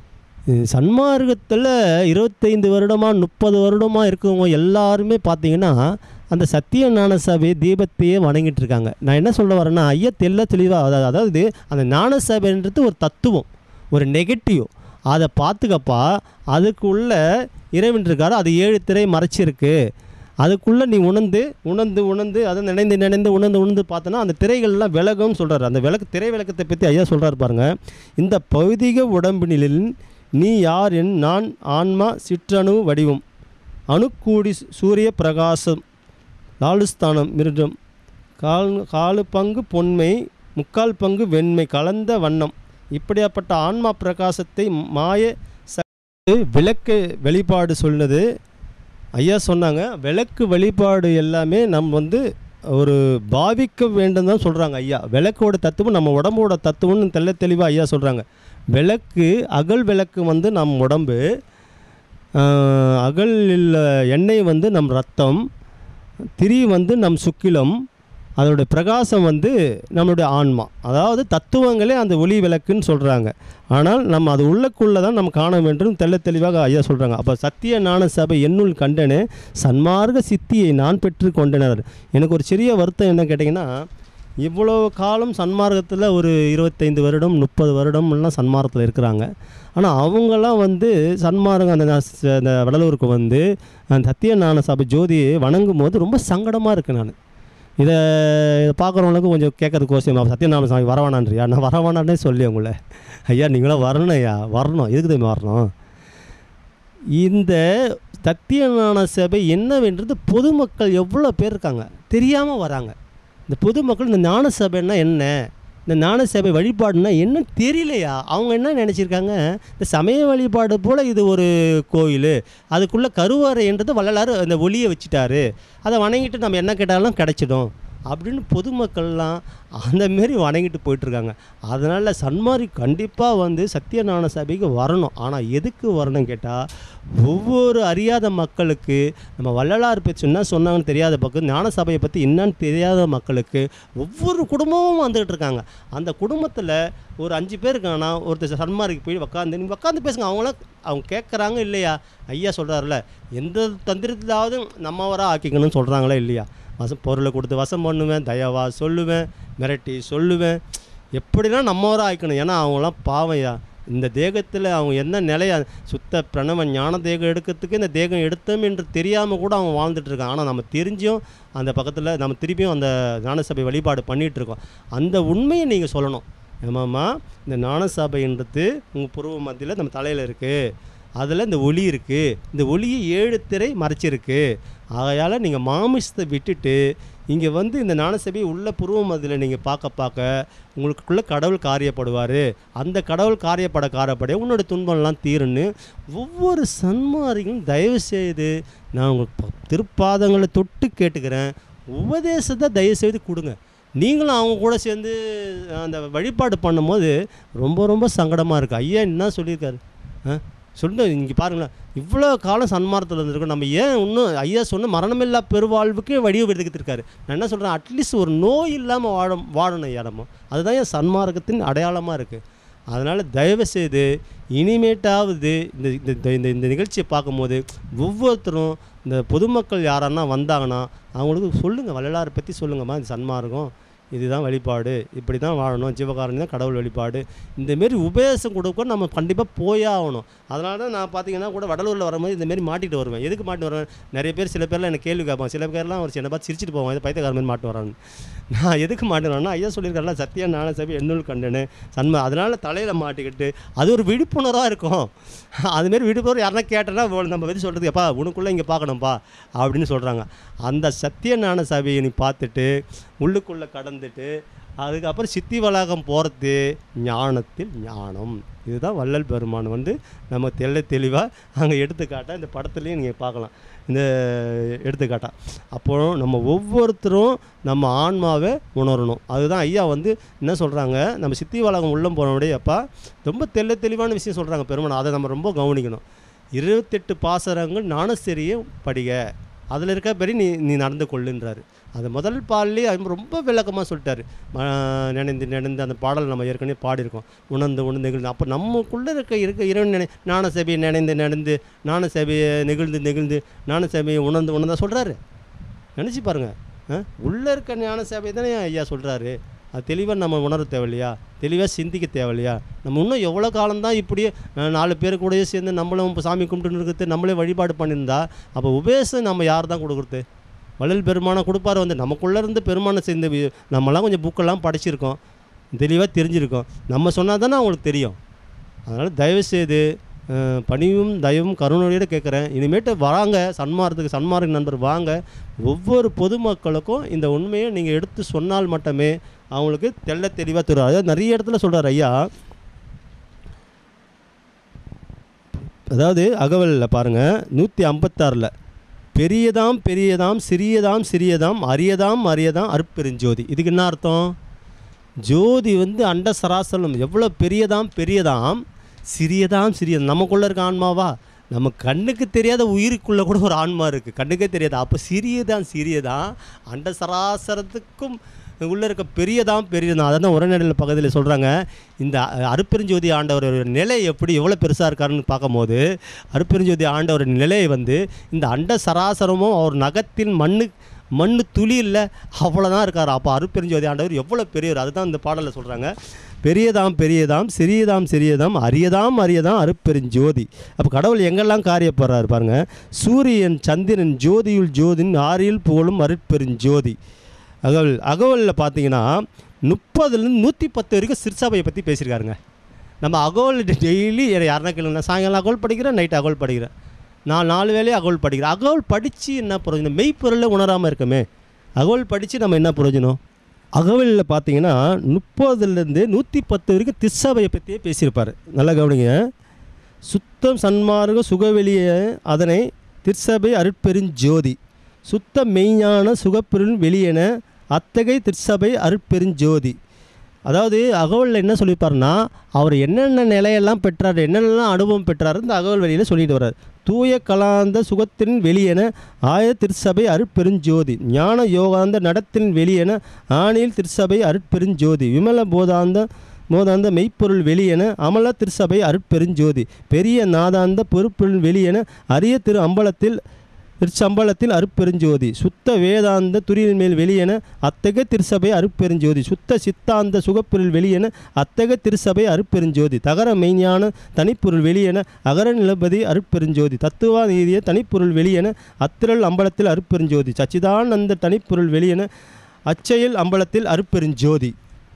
இது சன்மார்க்கத்தில் இருபத்தைந்து வருடமாக முப்பது வருடமாக இருக்கவங்க எல்லாருமே பார்த்தீங்கன்னா அந்த சத்திய ஞான சபை தீபத்தையே வணங்கிட்டு இருக்காங்க நான் என்ன சொல்ல வரேன்னா ஐயா தெல்ல தெளிவாக அதாவது அதாவது அந்த ஞான சபைன்றது ஒரு தத்துவம் ஒரு நெகட்டிவ் அதை பார்த்துக்கப்பா அதுக்குள்ள இறைவன் இருக்காரு அது ஏழு திரை மறைச்சிருக்கு அதுக்குள்ளே நீ உணர்ந்து உணர்ந்து உணர்ந்து அதை நினைந்து நினைந்து உணர்ந்து உணர்ந்து பார்த்தோன்னா அந்த திரைகள்லாம் விலகும்னு சொல்கிறாரு அந்த விளக்கு திரை விளக்கத்தை பற்றி ஐயா சொல்கிறாரு பாருங்க இந்த பௌதிக உடம்பினில் நீ யார் என் நான் ஆன்மா சிற்றணு வடிவம் அணுக்கூடி சூரிய பிரகாசம் லாலுஸ்தானம் மிருகம் கால் காலு பங்கு பொன்மை முக்கால் பங்கு வெண்மை கலந்த வண்ணம் இப்படியாப்பட்ட ஆன்மா பிரகாசத்தை மாய சக்தி விளக்கு வெளிப்பாடு சொன்னது ஐயா சொன்னாங்க விளக்கு வழிபாடு எல்லாமே நம்ம வந்து ஒரு பாவிக்க வேண்டும் தான் சொல்கிறாங்க ஐயா விளக்கோட தத்துவம் நம்ம உடம்போட தத்துவம்னு தெள்ள தெளிவாக ஐயா சொல்கிறாங்க விளக்கு அகல் விளக்கு வந்து நம் உடம்பு ஆஹ், அகல் இல்ல எண்ணெய் வந்து நம் ரத்தம் திரி வந்து நம் சுக்கிலம் அதோடைய பிரகாசம் வந்து நம்மளுடைய ஆன்மா அதாவது தத்துவங்களே அந்த ஒளி விளக்குன்னு சொல்கிறாங்க ஆனால் நம்ம அது உள்ளக்குள்ளே தான் நம்ம காண வேண்டும் தெள்ள தெளிவாக ஐயா சொல்கிறாங்க அப்போ சத்திய ஞான சபை என்னுள் கண்டனே சன்மார்க்க சித்தியை நான் பெற்று கொண்டனர் எனக்கு ஒரு சிறிய வருத்தம் என்ன கேட்டிங்கன்னா இவ்வளோ காலம் சன்மார்க்கத்தில் ஒரு இருபத்தைந்து வருடம் முப்பது வருடம் எல்லாம் சன்மார்க்கத்தில் இருக்கிறாங்க ஆனால் அவங்கெல்லாம் வந்து சன்மார்க்கம் அந்த ந- ச- அந்த வடலூருக்கு வந்து அந்த சத்தியநாராயண சபை ஜோதியை வணங்கும் போது ரொம்ப சங்கடமாக இருக்குது நான் இதை பார்க்குறவங்களுக்கு கொஞ்சம் கேட்கறதுக்கு கோசியம் சத்யநாராயண சாமி வரவானான்றியா நான் வரவானான்னே சொல்லி உங்களை ஐயா நீங்களாம் வரணும் ஐயா வரணும் எதுக்கு தெரியுமா வரணும் இந்த சத்தியநாராயண சபை என்னவென்றது பொதுமக்கள் எவ்வளோ பேர் இருக்காங்க தெரியாமல் வராங்க இந்த பொதுமக்கள் இந்த ஞான சபைன்னா என்ன இந்த ஞான சபை வழிபாடுனா என்னன்னு தெரியலையா அவங்க என்ன நினச்சிருக்காங்க இந்த சமய வழிபாடு போல் இது ஒரு கோயில் அதுக்குள்ளே கருவறைன்றது வள்ளலார் அந்த ஒளியை வச்சுட்டாரு அதை வணங்கிட்டு நம்ம என்ன கேட்டாலும் கிடச்சிடும் அப்படின்னு பொதுமக்கள்லாம் அந்த மாரி வணங்கிட்டு போயிட்டுருக்காங்க அதனால் சன்மாரி கண்டிப்பாக வந்து சத்யநாராயண சபைக்கு வரணும் ஆனால் எதுக்கு வரணும் கேட்டால் ஒவ்வொரு அறியாத மக்களுக்கு நம்ம வள்ளலார் பற்றி என்ன சொன்னாங்கன்னு தெரியாத பக்கம் ஞான சபையை பற்றி என்னன்னு தெரியாத மக்களுக்கு ஒவ்வொரு குடும்பமும் வந்துகிட்டு இருக்காங்க அந்த குடும்பத்தில் ஒரு அஞ்சு பேர் இருக்காங்கன்னா ஒருத்தர் சன்மாரிக்கு போய் உட்காந்து நீங்கள் உட்காந்து பேசுங்க அவங்களாம் அவங்க கேட்குறாங்க இல்லையா ஐயா சொல்கிறாருல எந்த தந்திரத்திலாவது நம்மவராக ஆக்கிக்கணும்னு சொல்கிறாங்களா இல்லையா வசம் பொருளை கொடுத்து வசம் பண்ணுவேன் தயவா சொல்லுவேன் மிரட்டி சொல்லுவேன் எப்படிலாம் நம்மவராக ஆக்கணும் ஏன்னா அவங்களாம் பாவையா இந்த தேகத்தில் அவங்க என்ன நிலையா சுத்த பிரணவ ஞான தேகம் எடுக்கிறதுக்கு இந்த தேகம் எடுத்தோம் என்று தெரியாமல் கூட அவங்க வாழ்ந்துட்டு இருக்காங்க ஆனால் நம்ம தெரிஞ்சும் அந்த பக்கத்தில் நம்ம திருப்பியும் அந்த ஞானசபை வழிபாடு பண்ணிகிட்டு இருக்கோம் அந்த உண்மையை நீங்கள் சொல்லணும் ஏமாம்மா இந்த ஞானசபைன்றது உங்கள் புருவ மத்தியில் நம்ம தலையில் இருக்குது அதில் இந்த ஒளி இருக்குது இந்த ஒளியை ஏழு திரை மறைச்சிருக்கு ஆகையால் நீங்கள் மாமிசத்தை விட்டுட்டு இங்கே வந்து இந்த ஞானசபை உள்ள புருவம் அதில் நீங்கள் பார்க்க பார்க்க உங்களுக்குள்ளே கடவுள் காரியப்படுவார் அந்த கடவுள் காரியப்பட காரியப்பட உன்னோட துன்பம்லாம் தீருன்னு ஒவ்வொரு சன்மாரிகளும் தயவு செய்து நான் உங்கள் ப- திருப்பாதங்களை தொட்டு கேட்டுக்கிறேன் உபதேசத்தை தயவு செய்து கொடுங்க நீங்களும் அவங்க கூட சேர்ந்து அந்த வழிபாடு பண்ணும்போது ரொம்ப ரொம்ப சங்கடமாக இருக்குது ஐயா என்ன சொல்லியிருக்காரு ஆ சொல்லுங்க இங்கே பாருங்களேன் இவ்வளோ காலம் சன்மார்க்கத்தில் இருந்திருக்கோம் நம்ம ஏன் இன்னும் ஐயா சொன்ன மரணமில்லா பெருவாழ்வுக்கு வடிவெடுத்துக்கிட்டு இருக்காரு நான் என்ன சொல்கிறேன் அட்லீஸ்ட் ஒரு நோய் இல்லாமல் வாழ வாழணும் இடமோ அதுதான் என் சன்மார்க்கத்தின் அடையாளமாக இருக்குது அதனால் தயவு செய்து இனிமேட்டாவது இந்த இந்த இந்த- இந்த இந்த நிகழ்ச்சியை பார்க்கும்போது ஒவ்வொருத்தரும் இந்த பொதுமக்கள் யாரானா வந்தாங்கன்னா அவங்களுக்கு சொல்லுங்கள் வள்ளலாரை பற்றி சொல்லுங்கம்மா இது சன்மார்க்கம் இதுதான் வழிபாடு இப்படி தான் வாழணும் ஜீவகாரணி தான் கடவுள் வழிபாடு இந்தமாரி உபதேசம் கொடுக்க நம்ம கண்டிப்பாக போயே ஆகணும் அதனால தான் நான் பார்த்தீங்கன்னா கூட வடலூரில் வரும்போது இந்தமாரி மாட்டிட்டு வருவேன் எதுக்கு மாட்டி வருவேன் நிறைய பேர் சில பேர்லாம் எனக்கு கேள்வி கேட்பாங்க சில பேர்லாம் ஒரு சின்ன பார்த்து சிரிச்சிட்டு போவாங்க இது பைத்தியக்கார மாதிரி மாட்டு வரான்னு நான் எதுக்கு மாட்டினேன்னா ஐயா சொல்லியிருக்காருல சத்திய ஞான சபை எண்ணுள் கண்டனு சன்ம அதனால் தலையில் மாட்டிக்கிட்டு அது ஒரு விழிப்புணர்வாக இருக்கும் அதுமாரி விழிப்புணர்வு யாருன்னா கேட்டேன்னா ஓ, நம்ம பற்றி சொல்கிறது எப்பா உனக்குள்ளே இங்கே பார்க்கணும்ப்பா அப்படின்னு சொல்கிறாங்க அந்த சத்திய ஞான சபையை நீ பார்த்துட்டு உள்ளுக்குள்ளே கடந்துட்டு அதுக்கப்புறம் சித்தி வளாகம் போகிறது ஞானத்தில் ஞானம் இதுதான் வள்ளல் பெருமான் வந்து நம்ம தெள்ள தெளிவாக அங்கே எடுத்துக்காட்டா இந்த படத்துலையும் நீங்கள் பார்க்கலாம் இந்த எடுத்துக்காட்டா அப்போ நம்ம ஒவ்வொருத்தரும் நம்ம ஆன்மாவை உணரணும் அதுதான் ஐயா வந்து என்ன சொல்கிறாங்க நம்ம சித்தி வளாகம் உள்ளே போனோடைய அப்பா ரொம்ப தெள்ள தெளிவான விஷயம் சொல்கிறாங்க பெருமான் அதை நம்ம ரொம்ப கவனிக்கணும் இருபத்தெட்டு பாசரங்கள் ஞானசரியை படிக அதில் இருக்க படி நீ நீ நடந்து கொள்ளுன்றாரு அது முதல் பாடலே அது ரொம்ப விளக்கமாக சொல்லிட்டாரு ம- நினைந்து நினைந்து அந்த பாடல் நம்ம ஏற்கனவே பாடியிருக்கோம் உணர்ந்து உணர்ந்து நெகிழ்ந்து அப்போ நமக்குள்ளே இருக்க இருக்க இறைவன் நினை ஞான சபையை நினைந்து நினைந்து ஞான சபையை நெகிழ்ந்து நெகிழ்ந்து ஞான சபையை உணர்ந்து உணர்ந்தா சொல்கிறாரு நினச்சி பாருங்கள் உள்ளே இருக்க ஞான சபை தானே ஐயா சொல்கிறாரு அது தெளிவாக நம்ம உணர தேவையில்லையா தெளிவாக சிந்திக்க தேவையில்லையா நம்ம இன்னும் எவ்வளோ காலம்தான் இப்படியே அஹ், நாலு பேர் கூடயே சேர்ந்து நம்மளும் இப்போ சாமி கும்பிட்டு இருக்கிறது நம்மளே வழிபாடு பண்ணியிருந்தா அப்போ உபேசம் நம்ம யார் தான் கொடுக்குறது வள்ளல் பெருமானை கொடுப்பாரு வந்து நமக்குள்ளே இருந்து பெருமானை சேர்ந்து வி- நம்மலாம் கொஞ்சம் புக்கெல்லாம் படிச்சிருக்கோம் தெளிவாக தெரிஞ்சிருக்கோம் நம்ம சொன்னால் தானே அவங்களுக்கு தெரியும் அதனால் தயவுசெய்து அஹ், பணிவும் தயவும் கருணையோட கேட்குறேன் இனிமேட்டு வராங்க சன்மார்த்துக்கு சன்மார்க்க நண்பர் வாங்க ஒவ்வொரு பொதுமக்களுக்கும் இந்த உண்மையை நீங்கள் எடுத்து சொன்னால் மட்டுமே அவங்களுக்கு தெள்ள தெளிவாக தரும் அதாவது நிறைய இடத்துல சொல்கிறார் ஐயா அதாவது அகவலில் பாருங்கள் நூற்றி ஐம்பத்தாறில் பெரியதாம் பெரியதாம் சிறியதாம் சிறியதாம் அரியதாம் அரியதாம் அருட்பெருஞ்சோதி இதுக்கு என்ன அர்த்தம் ஜோதி வந்து அண்ட சராசரம் எவ்வளோ பெரியதாம் பெரியதாம் சிறியதாம் சிறியதாம் நமக்குள்ளே இருக்க ஆன்மாவா நம்ம கண்ணுக்கு தெரியாத உயிருக்குள்ளே கூட ஒரு ஆன்மா இருக்குது கண்ணுக்கே தெரியாது அப்போ சிறியதான் சிறியதான் அண்ட சராசரத்துக்கும் உள்ளே இருக்க பெரியதாம் பெரியதான் அதான் உரைநடையில் பகுதியில் சொல்கிறாங்க இந்த அ- அருட்பெருஞ்சோதி ஆண்டவர் நிலை எப்படி எவ்வளோ பெருசாக இருக்காருன்னு பார்க்கும்போது அருட்பெருஞ்சோதி ஆண்டவர் நிலை வந்து இந்த அண்ட சராசரமும் அவர் நகத்தின் மண்ணு மண் துளி இல்லை அவ்வளோதான் இருக்கார் அப்போ அருட்பெருஞ்சோதி ஆண்டவர் எவ்வளோ பெரியவர் அதுதான் இந்த பாடலில் சொல்கிறாங்க பெரியதாம் பெரியதாம் சிறியதாம் சிறியதாம் அரியதாம் அரியதாம் அருட்பெருஞ்சோதி அப்போ கடவுள் எங்கெல்லாம் காரியப்படுறாரு பாருங்க சூரியன் சந்திரன் ஜோதியுள் ஜோதின் ஆறில் புகழும் அருட்பெருஞ்சோதி அகவல் அகவலில் பார்த்தீங்கன்னா முப்பதுலேருந்து நூற்றி பத்து வரைக்கும் சிற்சபையை பற்றி பேசியிருக்காருங்க நம்ம அகோல் டெய்லி யாருன்னா கேளுங்க சாயங்காலம் அகோல் படிக்கிறேன் நைட் அகோல் படிக்கிறேன் நான் நாலு வேலையும் அகோல் படிக்கிறேன் அகோல் படித்து என்ன பிரயோஜனம் மெய்ப்பொருளை உணராமல் இருக்கமே அகோல் படித்து நம்ம என்ன பிரயோஜனம் அகவலில் பார்த்தீங்கன்னா முப்பதுலேருந்து நூற்றி பத்து வரைக்கும் திஸ்ஸபையை பற்றியே பேசியிருப்பார் நல்லா கவனிங்க சுத்தம் சன்மார்க்க சுகவெளிய அதனை திருச்சபை அருட்பெருஞ்சோதி சுத்த மெய்ஞான சுகப்பெருள் வெளியென அத்தகை திருச்சபை அருட்பெருஞ்சோதி அதாவது அகவலில் என்ன சொல்லியிருப்பாருன்னா அவர் என்னென்ன நிலையெல்லாம் பெற்றார் என்னென்னலாம் அனுபவம் பெற்றார் இந்த அகவல் வெளியில் சொல்லிட்டு வர்றார் தூய கலாந்த சுகத்தின் வெளியென ஆய திருச்சபை அருட்பெருஞ்சோதி ஞான யோகாந்த நடத்தின் வெளியென ஆணில் திருச்சபை அருட்பெருஞ்சோதி விமல போதாந்த மோதாந்த மெய்ப்பொருள் வெளியென அமல திருச்சபை அருட்பெருஞ்சோதி பெரிய நாதாந்த பொறுப்பொருள் வெளியென அரிய திரு அம்பலத்தில் திருச்சம்பலத்தில் அருட்பெருஞ்சோதி சுத்த வேதாந்த துரியின் மேல் வெளியென அத்தக திருசபை அருட்பெருஞ்சோதி சுத்த சித்தாந்த சுகப்பொருள் வெளியென அத்தக திருசபை அருட்பெருஞ்சோதி தகர மெய்ஞான தனிப்பொருள் வெளியென அகர நிலபதி அருட்பெருஞ்சோதி தத்துவா நீதிய தனிப்பொருள் வெளியென அத்திரல் அம்பலத்தில் அருட்பெருஞ்சோதி சச்சிதானந்த தனிப்பொருள் வெளியென அச்செயல் அம்பலத்தில் அருட்பெருஞ்சோதி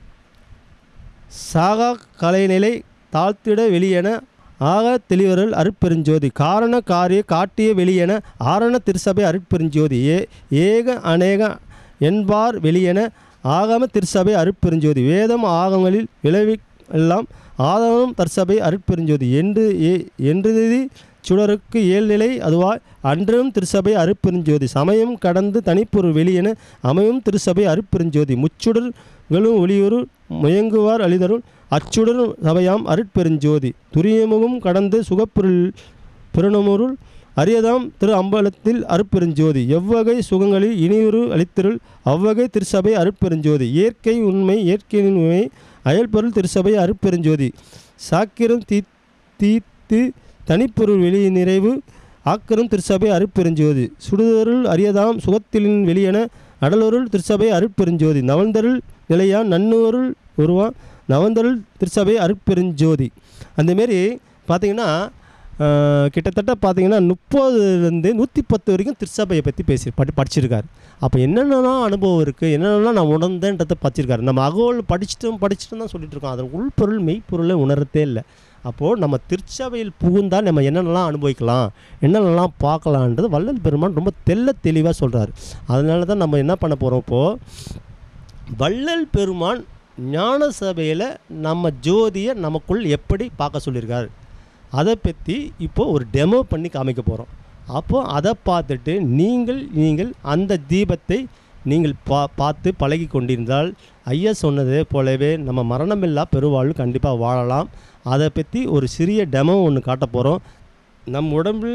சாகா கலைநிலை தாழ்த்திட வெளியென ஆக தெளிவரல் அருட்பெருஞ்சோதி காரண காரிய காட்டிய வெளியென ஆரண திருசபை அருட்பெருஞ்சோதி ஏ ஏக அநேக என்பார் வெளியென ஆகம திருசபை அருட்பெருஞ்சோதி வேதம் ஆகங்களில் விளைவி எல்லாம் ஆதவம் தற்சபை அருட்பெருஞ்சோதி என்று ஏ என்று சுடருக்கு ஏழ்நிலை அதுவாய் அன்றும் திருசபை அருட்பெருஞ்சோதி சமயம் கடந்து தனிப்பொருள் வெளியென அமையும் திருசபை அருட்பெருஞ்சோதி முச்சுடர்களும் ஒளியொரு முயங்குவார் அழிதருள் அச்சுடர் சபையாம் அருட்பெருஞ்சோதி துரியமுகம் கடந்து சுகப்பொருள் பிறனமுருள் அரியதாம் திரு அம்பலத்தில் அருட்பெருஞ்சோதி எவ்வகை சுகங்களில் இனியுறு அளித்திருள் அவ்வகை திருசபை அருட்பெருஞ்சோதி இயற்கை உண்மை இயற்கையின் உண்மை அயல்பொருள் திருசபை அருட்பெருஞ்சோதி சாக்கிரம் தீ தீத்து தனிப்பொருள் வெளி நிறைவு ஆக்கரும் திருச்சபை அருட்பெருஞ்சோதி சுடுதருள் அரியதாம் சுகத்திலின் வெளியென அடலொருள் திருச்சபை அருட்பெருஞ்சோதி நவந்தருள் நிலையான் நன்னூருள் உருவான் நவந்தருள் திருச்சபை அருட்பெருஞ்சோதி அந்தமாரி பார்த்தீங்கன்னா ஆஹ், கிட்டத்தட்ட பார்த்தீங்கன்னா முப்பதுலேருந்து நூற்றி பத்து வரைக்கும் திருச்சபையை பற்றி பேசி படி படிச்சிருக்காரு அப்போ என்னென்னலாம் அனுபவம் இருக்குது என்னென்னலாம் நான் உணர்ந்தேன்றதை படிச்சிருக்காரு நம்ம அகோல் படிச்சிட்டோம் படிச்சிட்டோம் தான் சொல்லிட்டு இருக்கோம் அதன் உள்பொருள் மெய்ப்பொருளை உணரத்தே இல்லை அப்போது நம்ம திருச்சபையில் புகுந்தால் நம்ம என்னென்னலாம் அனுபவிக்கலாம் என்னென்னலாம் பார்க்கலான்றது வள்ளல் பெருமான் ரொம்ப தெள்ள தெளிவாக சொல்கிறாரு அதனால தான் நம்ம என்ன பண்ண போகிறோம் இப்போது வள்ளல் பெருமான் ஞான சபையில் நம்ம ஜோதியை நமக்குள் எப்படி பார்க்க சொல்லியிருக்காரு அதை பற்றி இப்போ ஒரு டெமோ பண்ணி காமிக்க போகிறோம் அப்போது அதை பார்த்துட்டு நீங்கள் நீங்கள் அந்த தீபத்தை நீங்கள் பா பார்த்து பழகி கொண்டிருந்தால் ஐயா சொன்னதே போலவே நம்ம மரணமில்லா பெருவாழ்வு கண்டிப்பாக வாழலாம் அதை பற்றி ஒரு சிறிய டெமோ ஒன்று காட்ட போகிறோம் நம் உடம்பில்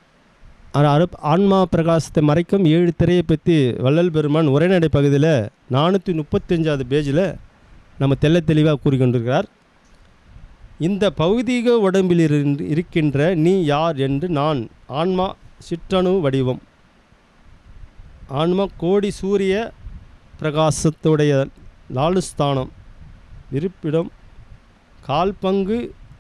அ- அரு ஆன்மா பிரகாசத்தை மறைக்கும் ஏழு திரையை பற்றி வள்ளல் பெருமான் உரைநடை பகுதியில் நானூற்றி முப்பத்தஞ்சாவது பேஜில் நம்ம தெள்ள தெளிவாக கூறிக்கொண்டிருக்கிறார் இந்த பௌதீக உடம்பில் இருந்து இருக்கின்ற நீ யார் என்று நான் ஆன்மா சிற்றணு வடிவம் ஆன்மா கோடி சூரிய பிரகாசத்துடைய லாலுஸ்தானம் இருப்பிடம் கால் பங்கு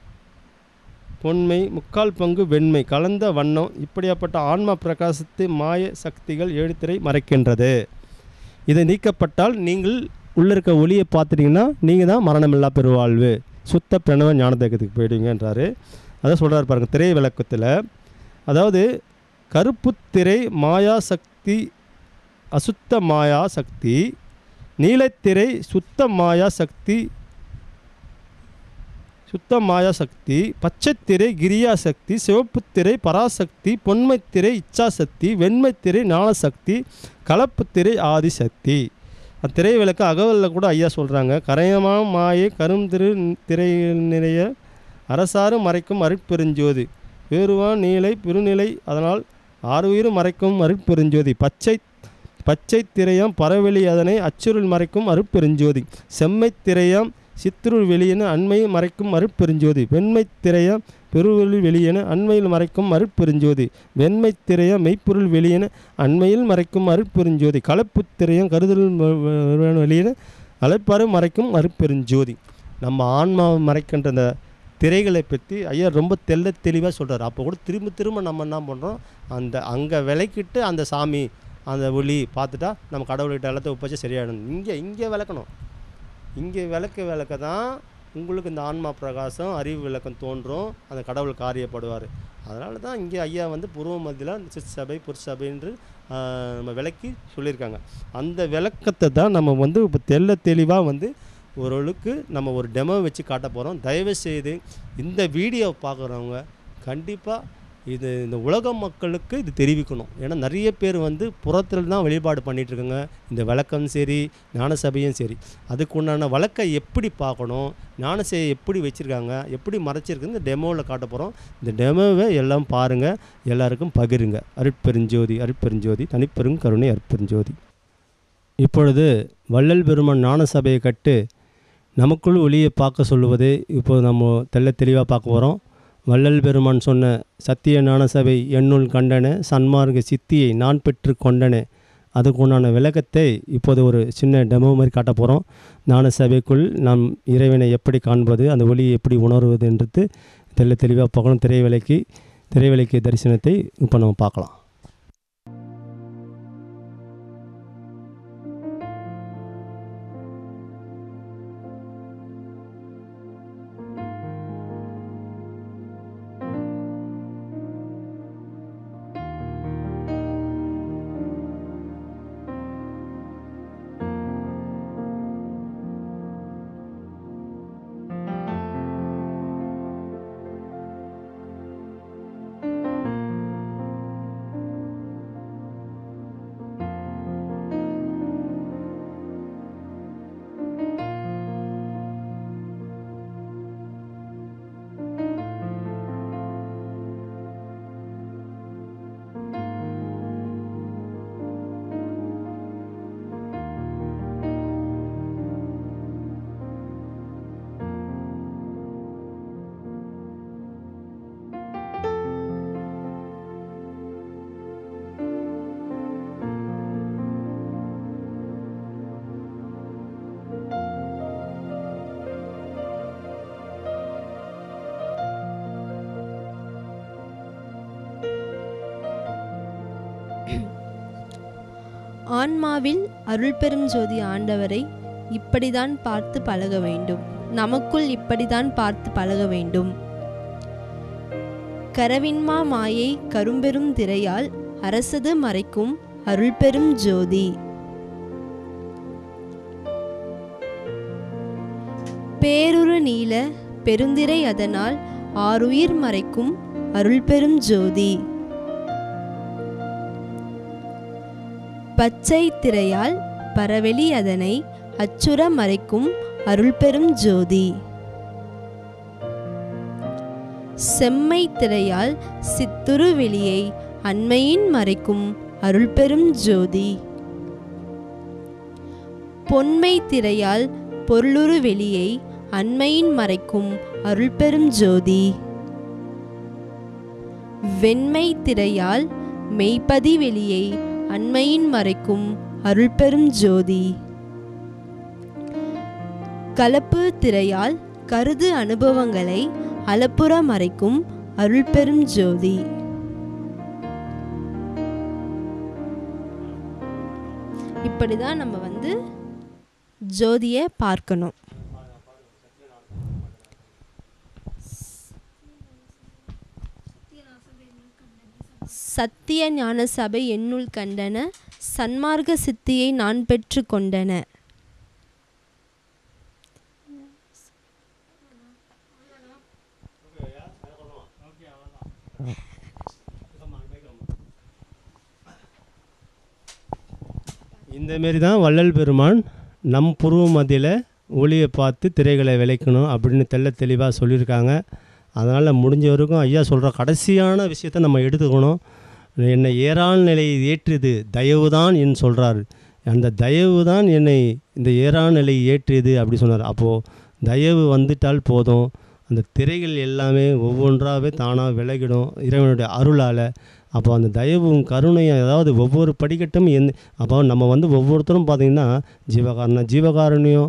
பொன்மை முக்கால் பங்கு வெண்மை கலந்த வண்ணம் இப்படியாப்பட்ட ஆன்ம பிரகாசத்தை மாய சக்திகள் எழுத்திரை மறைக்கின்றது இதை நீக்கப்பட்டால் நீங்கள் உள்ளே இருக்க ஒளியை பார்த்துட்டிங்கன்னா நீங்கள் தான் மரணமில்லா பெருவாழ்வு சுத்த பிரணவ ஞானதேகத்துக்கு போயிடுங்கன்றாரு அதை சொல்கிறார் பாருங்க திரை விளக்கத்தில் அதாவது கருப்பு திரை மாயா சக்தி அசுத்த மாயா சக்தி நீலத்திரை சுத்த மாயா சக்தி சுத்த மாயா சக்தி பச்சைத்திரை கிரியா சக்தி சிவப்புத்திரை பராசக்தி பொன்மைத்திரை இச்சாசக்தி வெண்மைத்திரை ஞானசக்தி கலப்புத்திரை ஆதிசக்தி அந்த திரை விளக்கு அகவலில் கூட ஐயா சொல்கிறாங்க கரையமா மாயை கருந்திரு திரை நிறைய அரசாறு மறைக்கும் அருட்பெருஞ்சோதி வேறுவான் நீலை பெருநிலை அதனால் ஆறுயிரும் மறைக்கும் அருட்பெருஞ்சோதி பச்சை பச்சை திரையம் பரவெளி அதனை அச்சுருள் மறைக்கும் அருட்பெருஞ்சோதி செம்மை திரையம் சித்திருள் வெளியென அண்மையில் மறைக்கும் அருட்பெருஞ்சோதி வெண்மை திரைய பெருவெளி வெளியென அண்மையில் மறைக்கும் அருட்பெருஞ்சோதி வெண்மை திரைய மெய்ப்பொருள் வெளியென அண்மையில் மறைக்கும் அருட்பெருஞ்சோதி கலப்பு திரையம் கருதல் வ- வ- வெளியென அழைப்பாறு மறைக்கும் அருட்பெருஞ்சோதி நம்ம ஆன்மாவை மறைக்கின்ற அந்த திரைகளை பற்றி ஐயா ரொம்ப தெள்ள தெளிவாக சொல்கிறார் அப்போ கூட திரும்ப திரும்ப நம்ம என்ன பண்ணுறோம் அந்த அங்கே விளக்கிட்டு அந்த சாமி அந்த ஒளி பார்த்துட்டா நம்ம கடவுள்கிட்ட எல்லாத்தையும் ஒப்பச்சா சரியாயிடும் இங்கே இங்கே விளக்கணும் இங்கே விளக்க விளக்க தான் உங்களுக்கு இந்த ஆன்மா பிரகாசம் அறிவு விளக்கம் தோன்றும் அந்த கடவுள் காரியப்படுவார் அதனால தான் இங்கே ஐயா வந்து பூர்வ மத்தியில் சித் சபை புற்சபை என்று ஆஹ், நம்ம விளக்கி சொல்லியிருக்காங்க அந்த விளக்கத்தை தான் நம்ம வந்து இப்போ தெள்ள தெளிவாக வந்து ஓரளவுக்கு நம்ம ஒரு டெமோ வச்சு காட்ட போகிறோம் தயவு செய்து இந்த வீடியோ பார்க்குறவங்க கண்டிப்பாக இது இந்த உலக மக்களுக்கு இது தெரிவிக்கணும் ஏன்னா நிறைய பேர் வந்து புறத்தில் தான் வழிபாடு பண்ணிட்டு இருக்காங்க இந்த விளக்கம் சரி ஞானசபையும் சரி அதுக்கு உண்டான வழக்கை எப்படி பார்க்கணும் ஞானசபையை எப்படி வச்சுருக்காங்க எப்படி மறைச்சிருக்குன்னு இந்த டெமோவில் காட்ட போகிறோம் இந்த டெமோவை எல்லாம் பாருங்கள் எல்லாருக்கும் பகிருங்க அருட்பெருஞ்சோதி அருட்பெருஞ்சோதி தனிப்பெரும் கருணை அருட்பெருஞ்சோதி இப்பொழுது வள்ளல் பெருமான் ஞானசபையை கட்டு நமக்குள் ஒளியை பார்க்க சொல்லுவது இப்போது நம்ம தெள்ள தெளிவாக பார்க்க போகிறோம் வள்ளல் பெருமான் சொன்ன சத்திய ஞானசபை என்னுள் கண்டன சன்மார்க்க சித்தியை நான் பெற்று கொண்டன அதுக்கு உண்டான விளக்கத்தை இப்போது ஒரு சின்ன டெமோ மாதிரி காட்ட போகிறோம் ஞானசபைக்குள் நாம் இறைவனை எப்படி காண்பது அந்த ஒளியை எப்படி உணர்வது என்றது தெள்ள தெளிவாக பார்க்கணும் திரைவிலைக்கு திரைவிலைக்கு தரிசனத்தை இப்போ நம்ம பார்க்கலாம் ஆன்மாவில் அருள் பெரும் ஜோதி ஆண்டவரை இப்படிதான் பார்த்து பழக வேண்டும் நமக்குள் இப்படிதான் பார்த்து பழக வேண்டும் கரவின்மா மாயை கரும்பெரும் திரையால் அரசது மறைக்கும் அருள் பெரும் ஜோதி பேருரு நீல பெருந்திரை அதனால் ஆருயிர் மறைக்கும் அருள் பெரும் ஜோதி பச்சை திரையால் பரவெளி அதனை அச்சுற மறைக்கும் அருள் பெரும் ஜோதி செம்மை திரையால் சித்துரு வெளியை அண்மையின் மறைக்கும் அருள் பெரும் ஜோதி பொன்மை திரையால் பொருளுரு வெளியை அண்மையின் மறைக்கும் அருள் பெரும் ஜோதி வெண்மை திரையால் மெய்ப்பதி வெளியை அண்மையின் மறைக்கும் அருள் பெரும் ஜோதி கலப்பு திரையால் கருது அனுபவங்களை அளப்புற மறைக்கும் அருள் பெரும் ஜோதி இப்படிதான் நம்ம வந்து ஜோதியை பார்க்கணும் சத்திய ஞான சபை என்னுள் கண்டன சன்மார்க்க சித்தியை நான் பெற்று கொண்டன இந்த மாரி தான் வள்ளல் பெருமான் நம் புருவ மத்தியில் ஒளியை பார்த்து திரைகளை விளைக்கணும் அப்படின்னு தெள்ள தெளிவாக சொல்லியிருக்காங்க அதனால் முடிஞ்ச வரைக்கும் ஐயா சொல்கிற கடைசியான விஷயத்தை நம்ம எடுத்துக்கணும் என்னை ஏறாள் நிலையை ஏற்றியது தயவு தான் என் சொல்கிறார் அந்த தயவு தான் என்னை இந்த ஏறாள் நிலையை ஏற்றியது அப்படி சொன்னார் அப்போது தயவு வந்துட்டால் போதும் அந்த திரைகள் எல்லாமே ஒவ்வொன்றாகவே தானாக விலகிடும் இறைவனுடைய அருளால் அப்போ அந்த தயவும் கருணையும் அதாவது ஒவ்வொரு படிக்கட்டும் எந் அப்போ நம்ம வந்து ஒவ்வொருத்தரும் பார்த்திங்கன்னா ஜீவகாரணம் ஜீவகாருண்யம்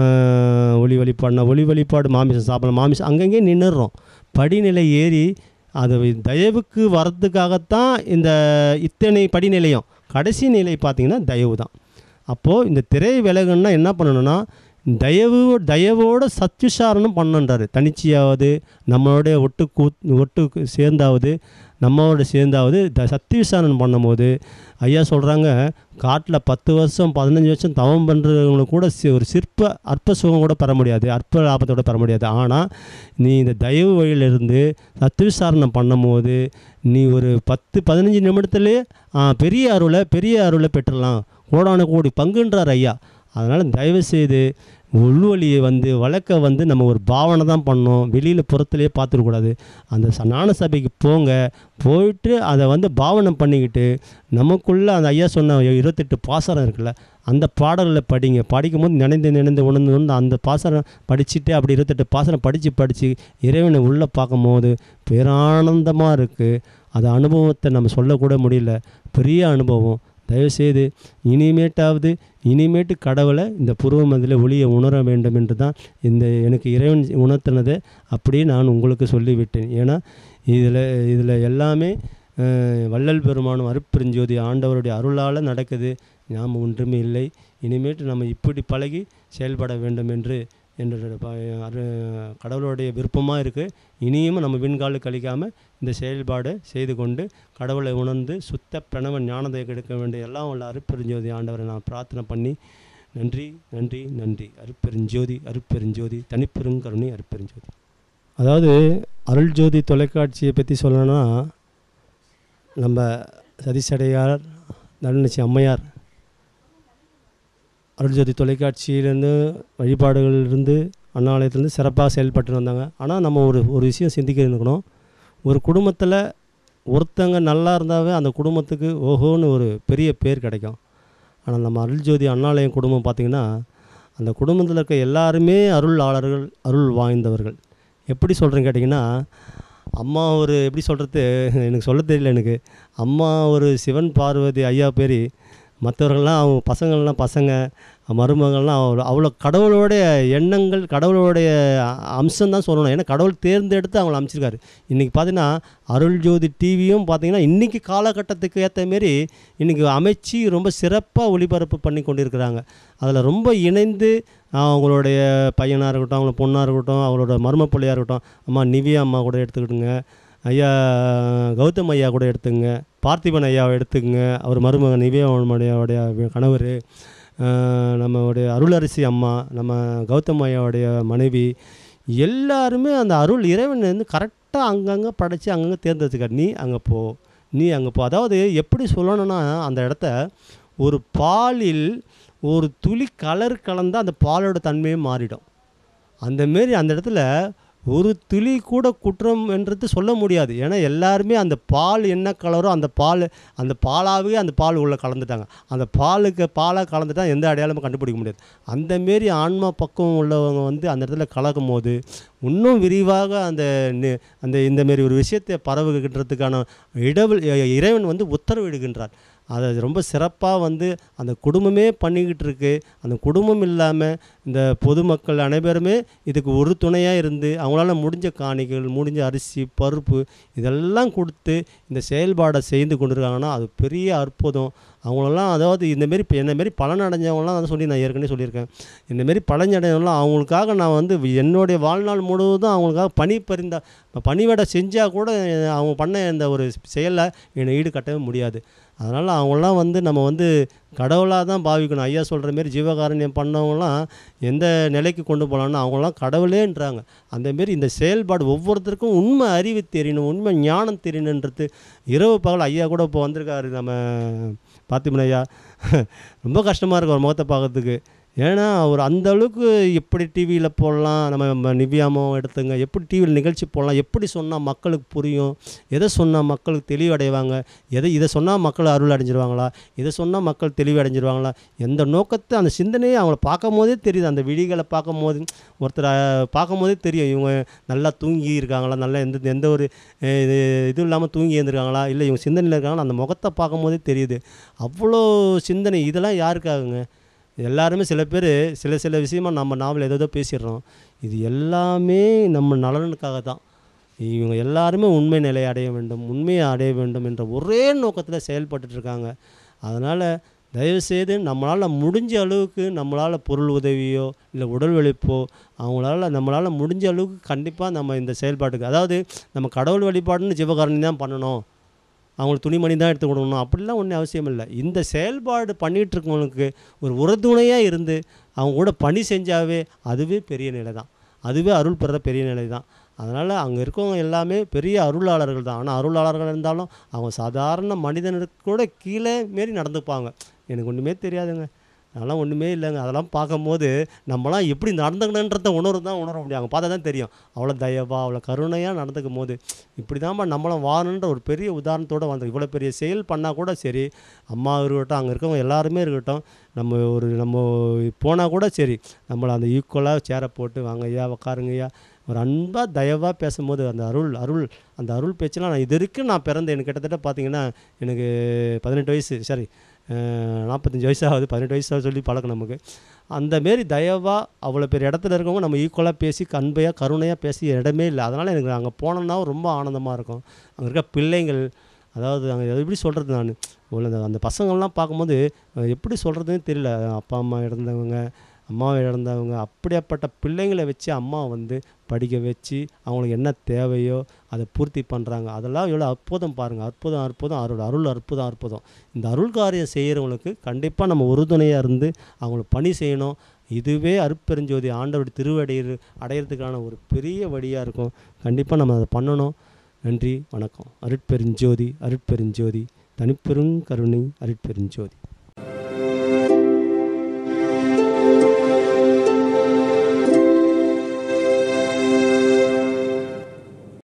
ஆஹ், ஒளி வழிபாடுனா ஒளி வழிபாடு மாமிசம் சாப்பிடலாம் மாமிசம் அங்கங்கே நின்றுடுறோம் படிநிலை ஏறி அது தயவுக்கு வர்றதுக்காகத்தான் இந்த இத்தனை படிநிலையும் கடைசி நிலை பார்த்திங்கன்னா தயவு தான் அப்போது இந்த திரை விலகுன்னா என்ன பண்ணணும்னா தயவு தயவோட சத்விசாரணம் பண்ணன்றாரு தனிச்சையாவது நம்மளோட ஒட்டு கூ ஒட்டு சேர்ந்தாவது நம்மளோட சேர்ந்தாவது த சத்தியவிசாரணம் பண்ணும்போது ஐயா சொல்கிறாங்க காட்டில் பத்து வருஷம் பதினஞ்சு வருஷம் தவம் பண்ணுறவங்களுக்கு கூட சி- ஒரு சிற்ப அற்ப சுகம் கூட பெற முடியாது அற்ப லாபத்தோட பெற முடியாது ஆனால் நீ இந்த தயவு வழியிலிருந்து சத்தியவிசாரணம் பண்ணும்போது நீ ஒரு பத்து பதினஞ்சு நிமிடத்துலேயே ஆ, பெரிய அருளை பெரிய அருளை பெற்றுடலாம் கோடான கோடி பங்குன்றார் ஐயா அதனால் தயவு செய்து உள்வழியை வந்து வழக்க வந்து நம்ம ஒரு பாவனை தான் பண்ணோம் வெளியில் புறத்துலேயே பார்த்துடக்கூடாது அந்த ச- ஞான சபைக்கு போங்க போயிட்டு அதை வந்து பாவனை பண்ணிக்கிட்டு நமக்குள்ளே அந்த ஐயா சொன்ன இருபத்தெட்டு பாசரம் இருக்குல்ல அந்த பாடல்களை படிங்க படிக்கும்போது நினைந்து நினைந்து உணர்ந்து உணர்ந்து அந்த பாசரம் படிச்சுட்டு அப்படி இருபத்தெட்டு பாசரம் படித்து படித்து இறைவனை உள்ளே பார்க்கும்போது பேரானந்தமாக இருக்குது அது அனுபவத்தை நம்ம சொல்லக்கூட முடியல பெரிய அனுபவம் தயவுசெய்து இனிமேட்டாவது இனிமேட்டு கடவுளை இந்த புருவ மதில ஒளியை உணர வேண்டும் என்று தான் இந்த எனக்கு இறைவன் உணர்த்தினதை அப்படியே நான் உங்களுக்கு சொல்லிவிட்டேன் ஏன்னா இதில் இதில் எல்லாமே அஹ், வள்ளல் பெருமானும் அருட்பெருஞ்சோதி ஆண்டவருடைய அருளால் நடக்குது நாம் ஒன்றுமே இல்லை இனிமேட்டு நம்ம இப்படி பழகி செயல்பட வேண்டும் என்று என்னோட ப- அரு கடவுளுடைய விருப்பமாக இருக்குது இனியும் நம்ம விண்காலு கழிக்காமல் இந்த செயல்பாடு செய்து கொண்டு கடவுளை உணர்ந்து சுத்த பிரணவ ஞானத்தை கெடுக்க வேண்டிய எல்லாம் உள்ள அருட்பெருஞ்சோதி ஆண்டவரை நான் பிரார்த்தனை பண்ணி நன்றி நன்றி நன்றி அருட்பெருஞ்சோதி அருட்பெருஞ்சோதி தனிப்பெருங்கருணை அருட்பெருஞ்சோதி அதாவது அருள்ஜோதி தொலைக்காட்சியை பற்றி சொல்லணும்னா நம்ம சதீஷடையார் நடுநிச்சி அம்மையார் அருள்ஜோதி தொலைக்காட்சியிலேருந்து வழிபாடுகளிலிருந்து அண்ணாலயத்துலேருந்து சிறப்பாக செயல்பட்டு வந்தாங்க ஆனால் நம்ம ஒரு ஒரு விஷயம் சிந்திக்க இருக்கணும் ஒரு குடும்பத்தில் ஒருத்தங்க நல்லா இருந்தாவே அந்த குடும்பத்துக்கு ஓஹோன்னு ஒரு பெரிய பேர் கிடைக்கும் ஆனால் நம்ம அருள்ஜோதி அண்ணாலயம் குடும்பம் பார்த்திங்கன்னா அந்த குடும்பத்தில் இருக்க எல்லாருமே அருளாளர்கள் அருள் வாய்ந்தவர்கள் எப்படி சொல்கிறேன்னு கேட்டிங்கன்னா அம்மா ஒரு எப்படி சொல்கிறது எனக்கு சொல்ல தெரியல எனக்கு அம்மா ஒரு சிவன் பார்வதி ஐயா பேரி மற்றவர்கள்லாம் அவங்க பசங்கள்லாம் பசங்க மருமகள்லாம் அவ்வளோ அவ்வளோ கடவுளோடைய எண்ணங்கள் கடவுளோடைய அம்சம் தான் சொல்லணும் ஏன்னா கடவுள் தேர்ந்தெடுத்து அவங்கள அமைச்சிருக்காரு இன்றைக்கி பார்த்தீங்கன்னா அருள் ஜோதி டிவியும் பார்த்தீங்கன்னா இன்றைக்கி காலகட்டத்துக்கு ஏற்ற மாரி இன்றைக்கி அமைச்சு ரொம்ப சிறப்பாக ஒளிபரப்பு பண்ணி கொண்டிருக்கிறாங்க அதில் ரொம்ப இணைந்து அவங்களுடைய பையனாக இருக்கட்டும் அவங்கள பொண்ணாக இருக்கட்டும் அவங்களோட மரும பிள்ளையாக இருக்கட்டும் அம்மா நிவியா அம்மா கூட எடுத்துக்கிட்டுங்க ஐயா கௌதம் ஐயா கூட எடுத்துங்க பார்த்திபன் ஐயாவை எடுத்துக்கங்க அவர் மருமகன் நிவியா ஐயாவுடைய கணவர் நம்மளுடைய அருளரசி அம்மா நம்ம கௌதம் ஐயாவுடைய மனைவி எல்லாருமே அந்த அருள் இறைவன் வந்து கரெக்டாக அங்கங்கே படைச்சு அங்கங்கே தேர்ந்தெடுத்துக்கார் நீ அங்கே போ நீ அங்கே போ அதாவது எப்படி சொல்லணும்னா அந்த இடத்த ஒரு பாலில் ஒரு துளி கலர் கலந்தால் அந்த பாலோட தன்மையே மாறிடும் அந்த மாரி அந்த இடத்துல ஒரு துளி கூட குற்றம் என்றது சொல்ல முடியாது ஏன்னா எல்லாருமே அந்த பால் என்ன கலரோ அந்த பால் அந்த பாலாகவே அந்த பால் உள்ளே கலந்துட்டாங்க அந்த பாலுக்கு பாலாக கலந்துட்டா எந்த அடையாளமும் கண்டுபிடிக்க முடியாது அந்த மாரி ஆன்மா பக்குவம் உள்ளவங்க வந்து அந்த இடத்துல கலக்கும் போது இன்னும் விரிவாக அந்த நி- அந்த இந்த மாரி ஒரு விஷயத்தை பரவுகின்றதுக்கான இடவில் இறைவன் வந்து உத்தரவிடுகின்றார் அதை ரொம்ப சிறப்பாக வந்து அந்த குடும்பமே பண்ணிக்கிட்டு இருக்கு அந்த குடும்பம் இல்லாமல் இந்த பொதுமக்கள் அனைவருமே இதுக்கு ஒரு துணையாக இருந்து அவங்களால முடிஞ்ச காணிகள் முடிஞ்ச அரிசி பருப்பு இதெல்லாம் கொடுத்து இந்த செயல்பாடை செய்து கொண்டிருக்காங்கன்னா அது பெரிய அற்புதம் அவங்களெல்லாம் அதாவது இந்தமாரி இப்போ என்னமாரி பலன் அடைஞ்சவங்களாம் அதை சொல்லி நான் ஏற்கனவே சொல்லியிருக்கேன் இந்தமாரி பலன் அடைஞ்சவங்களாம் அவங்களுக்காக நான் வந்து என்னுடைய வாழ்நாள் முழுவதும் அவங்களுக்காக பணி பரிந்தா பணிவிடை செஞ்சால் கூட அவங்க பண்ண இந்த ஒரு செயலை என்னை ஈடுகட்டவே முடியாது அதனால் அவங்களாம் வந்து நம்ம வந்து கடவுளாக தான் பாவிக்கணும் ஐயா சொல்கிற மாரி ஜீவகாரண்யம் பண்ணவங்களாம் எந்த நிலைக்கு கொண்டு போகலான்னா அவங்களாம் கடவுளேன்றாங்க அந்தமாரி இந்த செயல்பாடு ஒவ்வொருத்தருக்கும் உண்மை அறிவு தெரியணும் உண்மை ஞானம் தெரியணுன்றது இரவு பகல் ஐயா கூட இப்போ வந்திருக்காரு நம்ம பார்த்திபன் ஐயா ரொம்ப கஷ்டமாக இருக்கு ஒரு முகத்தை பார்க்கறதுக்கு ஏன்னா அவர் அந்த அளவுக்கு எப்படி டிவியில் போடலாம் நம்ம நம்ம நிவ்யாமோ எடுத்துங்க எப்படி டிவியில் நிகழ்ச்சி போடலாம் எப்படி சொன்னால் மக்களுக்கு புரியும் எதை சொன்னால் மக்களுக்கு தெளிவடைவாங்க எதை இதை சொன்னால் மக்கள் அருள் அடைஞ்சிருவாங்களா இதை சொன்னால் மக்கள் தெளிவு அடைஞ்சிருவாங்களா எந்த நோக்கத்தை அந்த சிந்தனையை அவங்கள பார்க்கும் போதே தெரியுது அந்த விழிகளை பார்க்கும் போது ஒருத்தர் அஹ், பார்க்கும் போதே தெரியும் இவங்க நல்லா தூங்கி இருக்காங்களா நல்லா எந்த எந்த ஒரு அஹ், இது இதுவும் இல்லாமல் தூங்கி இருந்திருக்காங்களா இல்லை இவங்க சிந்தனையில் இருக்காங்களா அந்த முகத்தை பார்க்கும் போதே தெரியுது அவ்வளோ சிந்தனை இதெல்லாம் யாருக்காகுங்க எல்லாருமே சில பேர் சில சில விஷயமா நம்ம நாவல் ஏதோ பேசிடுறோம் இது எல்லாமே நம்ம நலனுக்காக தான் இவங்க எல்லாருமே உண்மை நிலையை அடைய வேண்டும் உண்மையை அடைய வேண்டும் என்ற ஒரே நோக்கத்தில் செயல்பட்டுட்டு இருக்காங்க அதனால் தயவுசெய்து நம்மளால் முடிஞ்ச அளவுக்கு நம்மளால் பொருள் உதவியோ இல்லை உடல் உழைப்போ அவங்களால நம்மளால் முடிஞ்ச அளவுக்கு கண்டிப்பாக நம்ம இந்த செயல்பாட்டுக்கு அதாவது நம்ம கடவுள் வழிபாடுன்னு சிவகாரணி தான் பண்ணணும் அவங்களுக்கு துணிமணி தான் எடுத்து கொடுக்கணும் அப்படிலாம் ஒன்றும் அவசியம் இல்லை இந்த செயல்பாடு பண்ணிகிட்டு இருக்கவங்களுக்கு ஒரு உறுதுணையாக இருந்து அவங்க கூட பணி செஞ்சாவே அதுவே பெரிய நிலை தான் அதுவே அருள் பெற பெரிய நிலை தான் அதனால் அங்கே இருக்கவங்க எல்லாமே பெரிய அருளாளர்கள் தான் ஆனால் அருளாளர்கள் இருந்தாலும் அவங்க சாதாரண மனிதனுக்கு கூட கீழே மாரி நடந்துப்பாங்க எனக்கு ஒன்றுமே தெரியாதுங்க அதெல்லாம் ஒன்றுமே இல்லைங்க அதெல்லாம் பார்க்கும்போது நம்மலாம் எப்படி நடந்துக்கணுன்றத உணர்வு தான் உணர முடியும் அவங்க பார்த்தா தான் தெரியும் அவ்வளோ தயவா அவ்வளோ கருணையாக நடந்துக்கும் போது இப்படி தான்ப்பா நம்மளும் வாழணுன்ற ஒரு பெரிய உதாரணத்தோடு வந்து இவ்வளோ பெரிய செயல் பண்ணால் கூட சரி அம்மா இருக்கட்டும் அங்கே இருக்கவங்க எல்லாருமே இருக்கட்டும் நம்ம ஒரு நம்ம போனால் கூட சரி நம்மளை அந்த ஈக்குவலாக சேரை போட்டு வாங்க ஐயா உக்காருங்க ஐயா ஒரு அன்பாக தயவாக பேசும்போது அந்த அருள் அருள் அந்த அருள் பேச்செல்லாம் நான் இது வரைக்கும் நான் பிறந்தேன் எனக்கு கிட்டத்தட்ட பார்த்தீங்கன்னா எனக்கு பதினெட்டு வயசு சாரி நாற்பத்தஞ்சு வயசாகுது பதினெட்டு வயசாக சொல்லி பழக்கம் நமக்கு அந்த மாரி தயவாக அவ்வளோ பெரிய இடத்துல இருக்கவங்க நம்ம ஈக்குவலாக பேசி கண்பையாக கருணையாக பேசி இடமே இல்லை அதனால் எனக்கு அங்கே போனோம்னா ரொம்ப ஆனந்தமாக இருக்கும் அங்கே இருக்க பிள்ளைங்கள் அதாவது அங்கே எப்படி சொல்கிறது நான் இவ்வளோ அந்த- அந்த பசங்கள்லாம் பார்க்கும்போது அஹ், எப்படி சொல்கிறதுன்னு தெரியல அப்பா அம்மா இறந்தவங்க அம்மாவை இழந்தவங்க அப்படியாப்பட்ட பிள்ளைங்களை வச்சு அம்மா வந்து படிக்க வச்சு அவங்களுக்கு என்ன தேவையோ அதை பூர்த்தி பண்ணுறாங்க அதெல்லாம் எவ்வளோ அற்புதம் பாருங்கள் அற்புதம் அற்புதம் அருள் அருள் அற்புதம் அற்புதம் இந்த அருள் காரியம் செய்கிறவங்களுக்கு கண்டிப்பாக நம்ம உறுதுணையாக இருந்து அவங்களுக்கு பணி செய்யணும் இதுவே அருட்பெருஞ்சோதி ஆண்டவருடைய திருவடி அடையிறதுக்கான ஒரு பெரிய வழியாக இருக்கும் கண்டிப்பாக நம்ம அதை பண்ணணும் நன்றி வணக்கம் அருட்பெருஞ்சோதி அருட்பெருஞ்சோதி தனிப்பெரும் கருணை அருட்பெருஞ்சோதி